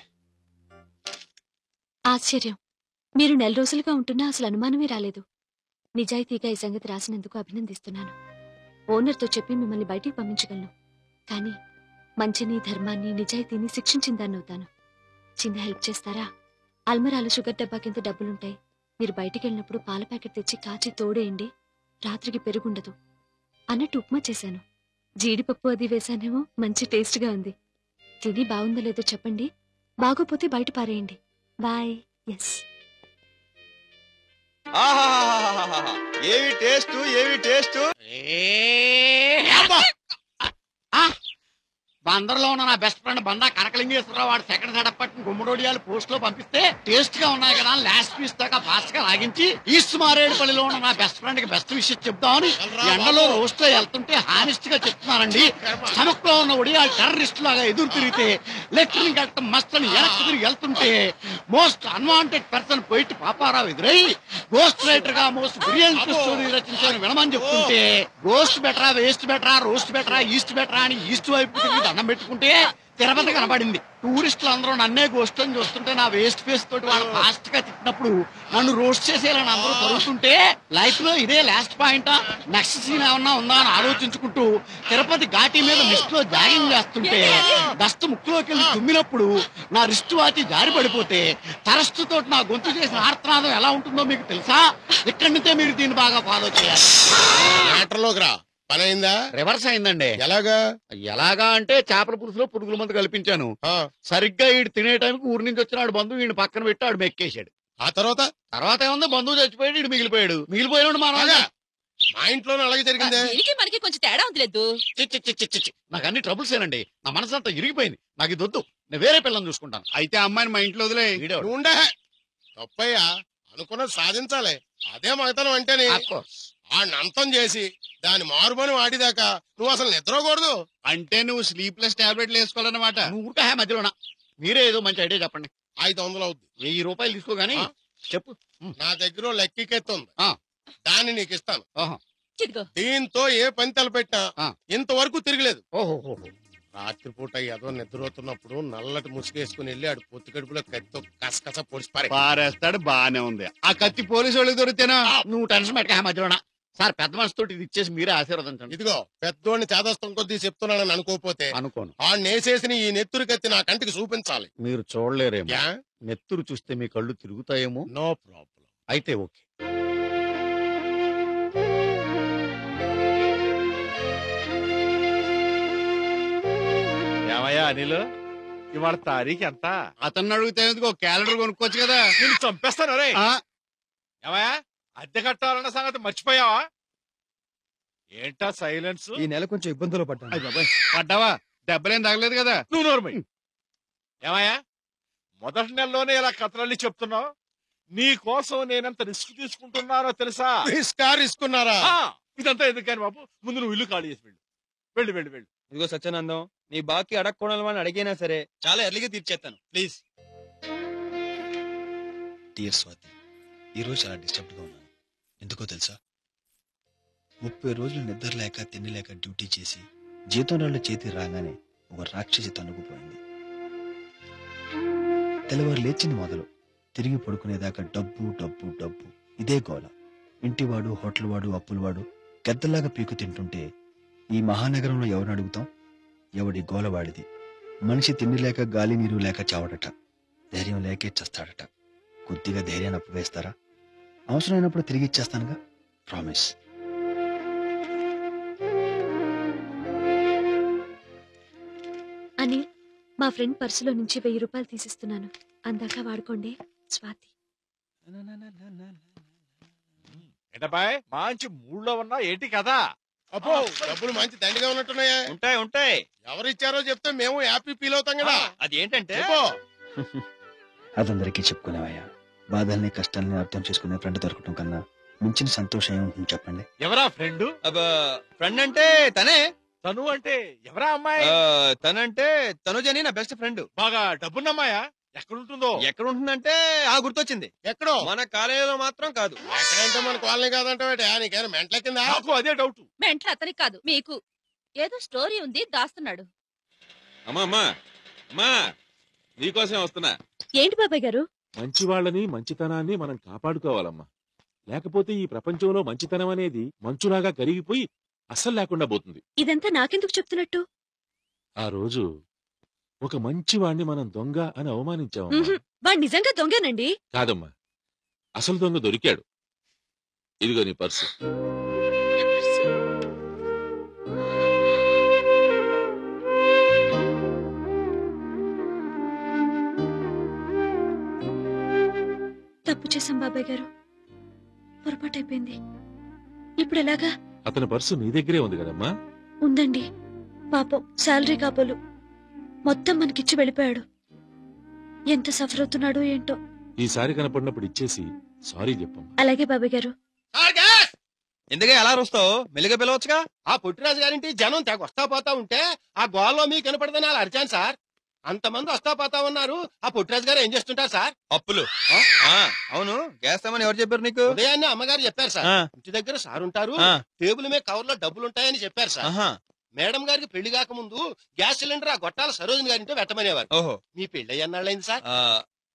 ఆశ్చర్యం మీరు నెల రోజులుగా ఉంటున్నా అసలు అనుమానమే రాలేదు నిజాయితీగా ఈ సంగతి రాసినందుకు అభినందిస్తున్నాను ఓనర్తో చెప్పి మిమ్మల్ని బయటికి పంపించగలను కానీ మంచిని ధర్మాన్ని నిజాయితీని శిక్షించిన దాన్ని అవుతాను చిన్న హెల్ప్ చేస్తారా అల్మరాలు షుగర్ డబ్బా కింద డబ్బులుంటాయి మీరు బయటికి వెళ్ళినప్పుడు పాల ప్యాకెట్ తెచ్చి కాచి తోడేయండి రాత్రికి పెరుగుండదు అన్నట్టు ఉప్మా చేశాను జీడిపప్పు అది వేశానేమో మంచి టేస్ట్గా ఉంది తిని బాగుందో లేదో చెప్పండి బాగోపోతే బయట పారేయండి బాయ్ ఎస్ ఏవి టేస్ట్ ఏవి టేస్ట్ బందర్లో ఉన్న నా బెస్ట్ ఫ్రెండ్ బందా కనకలింగేశ్వరరావు వాడు సెకండ్ సెటప్ పట్టిన గుమ్మడోడియాలు పోస్ట్ లో పంపిస్తే టేస్ట్ గా ఉన్నాయి కదా లాస్ట్ పీస్ దాకా ఫాస్ట్ గా లాగించి ఈస్ట్ మారేడుపల్లిలో ఉన్న నా బెస్ట్ ఫ్రెండ్ కి బెస్ట్ విషయం చెప్తామని ఎండలో రోస్ట్ లో వెళ్తుంటే హానెస్ట్ గా చెప్తున్నానండి స్టమక్ లో ఉన్న ఒడియాలు టెర్రరిస్ట్ లాగా ఎదురు తిరిగితే లెఫ్టినెంట్ కట్టం మస్ట్ అని వెనక్కి తిరిగి వెళ్తుంటే most unwanted person poet Paparao ఎదురై గోస్ట్ రైటర్ గా మోస్ట్ బ్రిలియంట్ స్టోరీ రచించాలని వినమని చెప్తుంటే గోస్ట్ బెటరా వేస్ట్ బెటరా రోస్ట్ బెటరా ఈస్ట్ బెటరా అని ఈస్ట్ వైపు తిరిగి దండం పెట్టుకుంటే తిరుపతి కనబడింది టూరిస్టులు అందరూ నన్నే గోస్ట్ అని చూస్తుంటే నా వేస్ట్ ఫేస్ తోటి వాళ్ళు ఫాస్ట్ గా తిట్టినప్పుడు నన్ను రోస్ట్ చేసేయాలని అందరూ తరుగుతుంటే లైఫ్ లో ఇదే లాస్ట్ పాయింట్ నెక్స్ట్ సీన్ ఏమన్నా ఉందా అని ఆలోచించుకుంటూ తిరుపతి ఘాటి మీద మిస్ట్ లో జాగింగ్ చేస్తుంటే డస్ట్ ముక్కులోకి వెళ్ళి తుమ్మినప్పుడు నా రిస్ట్ వాచి జారి పడిపోతే తరస్తు తోటి నా గొంతు చేసిన ఆర్తనాదం ఎలా ఉంటుందో మీకు తెలుసా ఇక్కడి నుంచే మీరు దీన్ని బాగా ఫాలో చేయాలి మ్యాటర్లోకి రా పని అయిందా రివర్స్ అయిందండి ఎలాగా ఎలాగా అంటే చేపల పులుసులో పురుగుల మందు కల్పించాను సరిగ్గా ఈడు తినే టైంకి ఊరి నుంచి వచ్చినాడు బంధువు ఈయన పక్కన పెట్టి ఆడు మెక్కేశాడు ఆ తర్వాత తర్వాత ఏముంది బంధువు చచ్చిపోయాడు ఈడు మిగిలిపోయాడు మిగిలిపోయాడు మా నాన్న మా ఇంట్లోనే అలాగే జరిగిందే దీనికి మనకి కొంచెం తేడా ఉంది లేదు చి, చి, చి, చి, చి, చి. నాకు అన్ని ట్రబుల్స్ ఏనండి నా మనసు అంతా ఇరిగిపోయింది నాకు ఇది వద్దు నేను వేరే పిల్లని చూసుకుంటాను అయితే అమ్మాయిని మా ఇంట్లో వదిలే వీడేవాడు. నువ్వు ఉండే తప్పయ్యా అనుకున్నది సాధించాలి అదే మగతనం అంటేనే ఆ నంతం చేసి దాని మారుమని వాడిదాకా నువ్వు అసలు నిద్రకూడదు అంటే నువ్వు స్లీప్లెస్ టాబ్లెట్లు వేసుకోవాలన్నమాట నువ్వు ఊరికే మధ్యలోన మీరే ఏదో మంచి ఐడియా చెప్పండి ఐదు వందలు అవుద్ది వెయ్యి రూపాయలు తీసుకోగాని చెప్పు నా దగ్గర లెక్కికెత్తి ఉంది దాన్ని నీకు ఇస్తాను ఇదిగో దీంతో ఏ పని తలపెట్టినా ఇంతవరకు తిరగలేదు ఓహో రాత్రిపూట ఏదో నిద్రపోతున్నప్పుడు నల్లటి ముసుగేసుకుని వెళ్ళి ఆడు పొత్తి కడుపులో కత్తితో కసకస పొడిచి పారే పారేస్తాడు బానే ఉంది ఆ కత్తి పోలీసు వాళ్ళకి దొరికితేనా నువ్వు టెన్షన్ పెట్టక మధ్యలోన సార్ పెద్ద మనసు తోటి ఇది ఇచ్చేసి మీరే ఆశీర్వదించండి ఇదిగో పెద్దోడిని చేదస్తం కొద్దీ చెప్తున్నానని అనుకోపోతే అనుకోను ఆ నేసేసిన ఈ నెత్తురు కత్తి నా కంటికి చూపించాలి మీరు చూడలేరేమో యా? నెత్తురు చూస్తే మీ కళ్ళు తిరుగుతాయేమో నో ప్రాబ్లం అయితే ఓకే ఏమయ్యా అనిల్ ఇవాళ తారీఖు ఎంత అతన్ని అడిగితే ఎందుకు క్యాలెండర్ కొనుక్కోవచ్చు కదా నేను చంపేస్తాను రే ఆ, ఏమయ్యా అద్దె కట్టాలన్న సంగతి మర్చిపోయావా మర్చిపోయాను ఆ? మర్చిపోయాను ఏంటా సైలెన్స్ ఈ నెల కొంచెం ఇబ్బందులు పడ్డాను పడ్డావా దెబ్బలేం తగలేదు కదా నువ్వు నోర్మై ఏమయ్యా మొదటి నెలలోనే ఇలా కథలన్నీ చెప్తున్నావు నీ కోసం నేనెంత రిస్క్ తీసుకుంటున్నానో తెలుసా రిస్కా రిస్కున్నారా ఆ, ఇదంతా ఎందుకు కానీ బాబు ముందు నువ్వు ఇల్లు ఖాళీ చేసి వెళ్ళు వెళ్ళు వెళ్ళు వెళ్ళు ఇదిగో సత్యానందం నీ బాకీ అడగకూడదు అని అడిగినా సరే చాలా ఎర్లీగా తీర్చేస్తాను ప్లీజ్ డియర్ స్వాతి ఈరోజు చాలా డిస్టర్బ్డ్గా ఉన్నాను ఎందుకో తెలుసా ముప్పై రోజులు నిద్ర లేక తిండి లేక డ్యూటీ చేసి జీతం రాళ్ళ చేతి రాగానే ఒక రాక్షసి తన్నుకుపోయింది తెల్లవారు లేచింది మొదలు తిరిగి పడుకునేదాకా డబ్బు డబ్బు డబ్బు ఇదే గోల ఇంటివాడు హోటల్ వాడు అప్పులవాడు గద్దలాగా పీకు తింటుంటే ఈ మహానగరంలో ఎవరిని అడుగుతాం ఎవడి గోలవాడిది మనిషి తిండి లేక గాలి నీరు లేక చావడట ధైర్యం లేకే చస్తాడట కొద్దిగా ధైర్యాన్ని అప్పవేస్తారా అవసరమైనప్పుడు తిరిగి ఇచ్చేస్తానుగా ప్రామిస్ అని మా ఫ్రెండ్ పర్సులో నుంచి వెయ్యి రూపాయలు తీసిస్తున్నాను అందాక వాడుకోండి స్వాతి ఏంటబ్బాయ్ మంచి మూడ్లో ఉన్నా ఏంటి కదా అబ్బో డబ్బులు మంచి దండిగా ఉన్నట్టున్నాయా ఉంటాయి ఉంటాయి ఎవరు ఇచ్చారో చెప్తే మేము హ్యాపీ ఫీల్ అవుతాం కదా అది ఏంటంటే చెప్పు. అదందరికీ చెప్పుకునేవయ్యా బాధల్ని కష్టాల్ని అర్థం చేసుకునే ఫ్రెండ్ దొరకటం కన్నా మించిన సంతోషం ఏముంటుంది చెప్పండి ఎవరా ఫ్రెండ్ ఫ్రెండ్ అంటే తనే తను అంటే ఎవరా అమ్మాయి ఆ, తనంటే తనుజని నా బెస్ట్ ఫ్రెండ్ బాగా డబ్బున్నమ్మాయా ఎక్కడుంటుందో ఎక్కడ ఉంటుందంటే ఆ గుర్తొచ్చింది ఎక్కడో మన కాలేజీలో మాత్రం కాదు ఎక్కడంటే మన కాలనీ కాదంటే నీకేమైనా మెంట్ల కింద నాకు అదే డౌట్ మెంట్ల అతనికి కాదు మీకు ఏదో స్టోరీ ఉంది దాస్తున్నాడు అమ్మా అమ్మా అమ్మా నీకోసం వస్తున్నా ఏంటి బాబాయ్ గారు మంచి వాళ్ళని మంచితనాన్ని మనం కాపాడుకోవాలమ్మా లేకపోతే ఈ ప్రపంచంలో మంచితనం అనేది మంచులాగా కరిగిపోయి అస్సలు లేకుండా పోతుంది ఇదంతా నాకెందుకు చెప్తున్నట్టు ఆ రోజు ఒక మంచి వాణ్ణి మనం దొంగ అని అవమానించామమ్మా ఉహుం, వాడు నిజంగా దొంగేనండి కాదమ్మా అసలు దొంగ దొరికాడు ఇదిగో నీ పర్సు తప్పు చేశాం బాబాయ్ గారు పొరపాటు అయిపోయింది ఇప్పుడు ఎలాగా అతని పర్సు నీ దగ్గరే ఉంది కదమ్మా ఉందండి పాపం శాలరీ కాపోలు మొత్తం మనకిచ్చి వెళ్ళిపోయాడు ఎంత సఫర్ అవుతున్నాడో ఏంటో ఈసారి కనపడినప్పుడు ఇచ్చేసి సారీ చెప్పమ్మా అలాగే బాబాయ్ గారు ఎందుకే ఎలా వస్తావు మెల్లిగా పిలవచ్చుగా ఆ పుట్టిరాజు గారింటి జనం తెగ వస్తా పోతా ఉంటే ఆ గోల్లో మీకు కనపడదని అలా అరిచాను సార్ అంతమంది వస్తా పోతా ఉన్నారు ఆ పుట్టిరాజు గారు ఏం చేస్తుంటారు సార్ అప్పులు ఆ, అవును చేస్తామని ఎవరు చెప్పారు నీకు ఉదయాన్నే అమ్మగారు చెప్పారు సార్ ఆ. ఇంటి దగ్గర సార్ ఉంటారు ఆ. టేబుల్ మీద కవర్ లో డబ్బులు ఉంటాయని చెప్పారు సార్ ఆహా మేడం గారికి పెళ్లి కాకముందు గ్యాస్ సిలిండర్ ఆ గొట్టాల సరోజిని గారింటే పెట్టమనేవారు ఓహో మీ పెళ్లి ఎన్నాళ్ళైంది సార్ ఆ,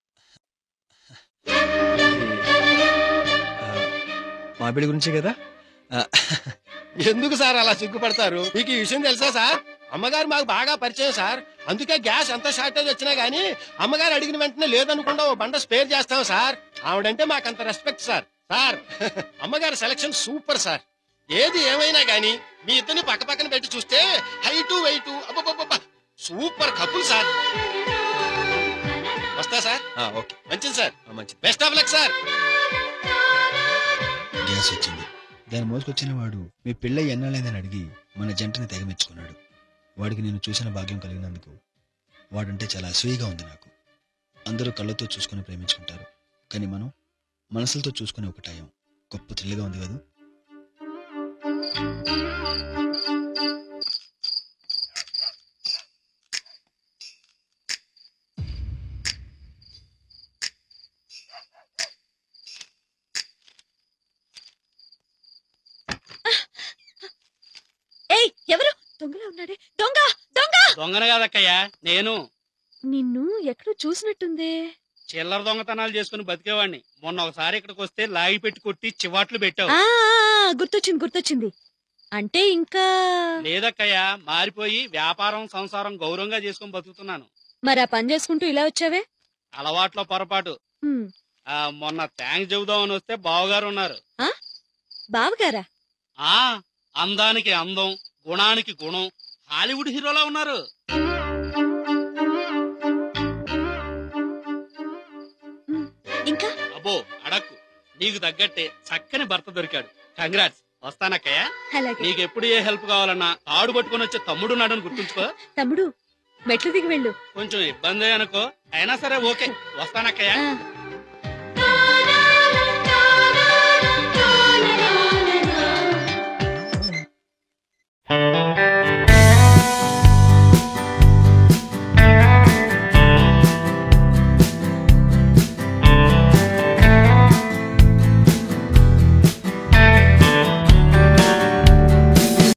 మాబిడి గురించి కదా ఆ, ఎందుకు సార్ అలా సిగ్గుపడతారు మీకు ఈ విషయం తెలుసా సార్ అమ్మగారు మాకు బాగా పరిచయం సార్ అందుకే గ్యాస్ ఎంత షార్టేజ్ వచ్చినా గానీ అమ్మగారు అడిగిన వెంటనే లేదనుకుండా ఓ బండ స్పేర్ చేస్తాం సార్ ఆవిడంటే మాకు అంత రెస్పెక్ట్ సార్ సార్ అమ్మగారి సెలక్షన్ సూపర్ సార్ ఏది ఏమైనా గానీ మీ ఇద్దరిని పక్క పక్కన పెట్టి చూస్తే హైటు వెయిట్ అబ్బబ్బబ్బబ్బ సూపర్ కపుల్ సార్ వస్తా సార్ ఆ, ఓకే మంచిది సార్ ఆ, మంచిది best of luck sir gas వచ్చింది దాని మోసుకొచ్చిన వాడు మీ పెళ్ళై ఎన్నాళ్ళైందని అడిగి మన జంటని తెగ మెచ్చుకున్నాడు వాడికి నేను చూసిన భాగ్యం కలిగినందుకు వాడంటే చాలా అసూయగా ఉంది నాకు అందరూ కళ్ళతో చూసుకుని ప్రేమించుకుంటారు కానీ మనం మనసులతో చూసుకుని ఒకటాయం గొప్ప థ్రిల్గా ఉంది కదా ఏయ్ ఎవరు దొంగలా ఉన్నాడే దొంగ దొంగ దొంగన కాదక్కయ్యా నేను నిన్ను ఎక్కడో చూసినట్టుందే చిల్లర దొంగతనాలు చేసుకుని బతికేవాడిని మొన్న ఒకసారి ఇక్కడికి వస్తే లాగి పెట్టి కొట్టి చివాట్లు పెట్టావు ఆ ఆ, గుర్తొచ్చింది గుర్తొచ్చింది అంటే ఇంకా లేదక్కయ్యా మారిపోయి వ్యాపారం సంసారం గౌరవంగా చేసుకుని బతుకుతున్నాను మరి ఆ పని చేసుకుంటూ ఇలా వచ్చావే అలవాట్లో పొరపాటు హ్మ్, ఆ మొన్న థ్యాంక్స్ చెబుదామని వస్తే బావగారు ఉన్నారు బావగారా ఆ అందానికి అందం గుణానికి గుణం హాలీవుడ్ హీరోలా ఉన్నారు ఇంకా అబ్బో అడక్కు నీకు తగ్గట్టే చక్కని భర్త దొరికాడు కంగ్రాట్స్ వస్తానక్కయ్య అలాగే నీకెప్పుడు ఏ హెల్ప్ కావాలన్నా తాడు పట్టుకొని వచ్చే తమ్ముడు నాడని గుర్తుంచుకో తమ్ముడు మెట్లు దిగి వెళ్ళు కొంచెం ఇబ్బంది అనుకో అయినా సరే ఓకే వస్తానక్కయ్య ఆ.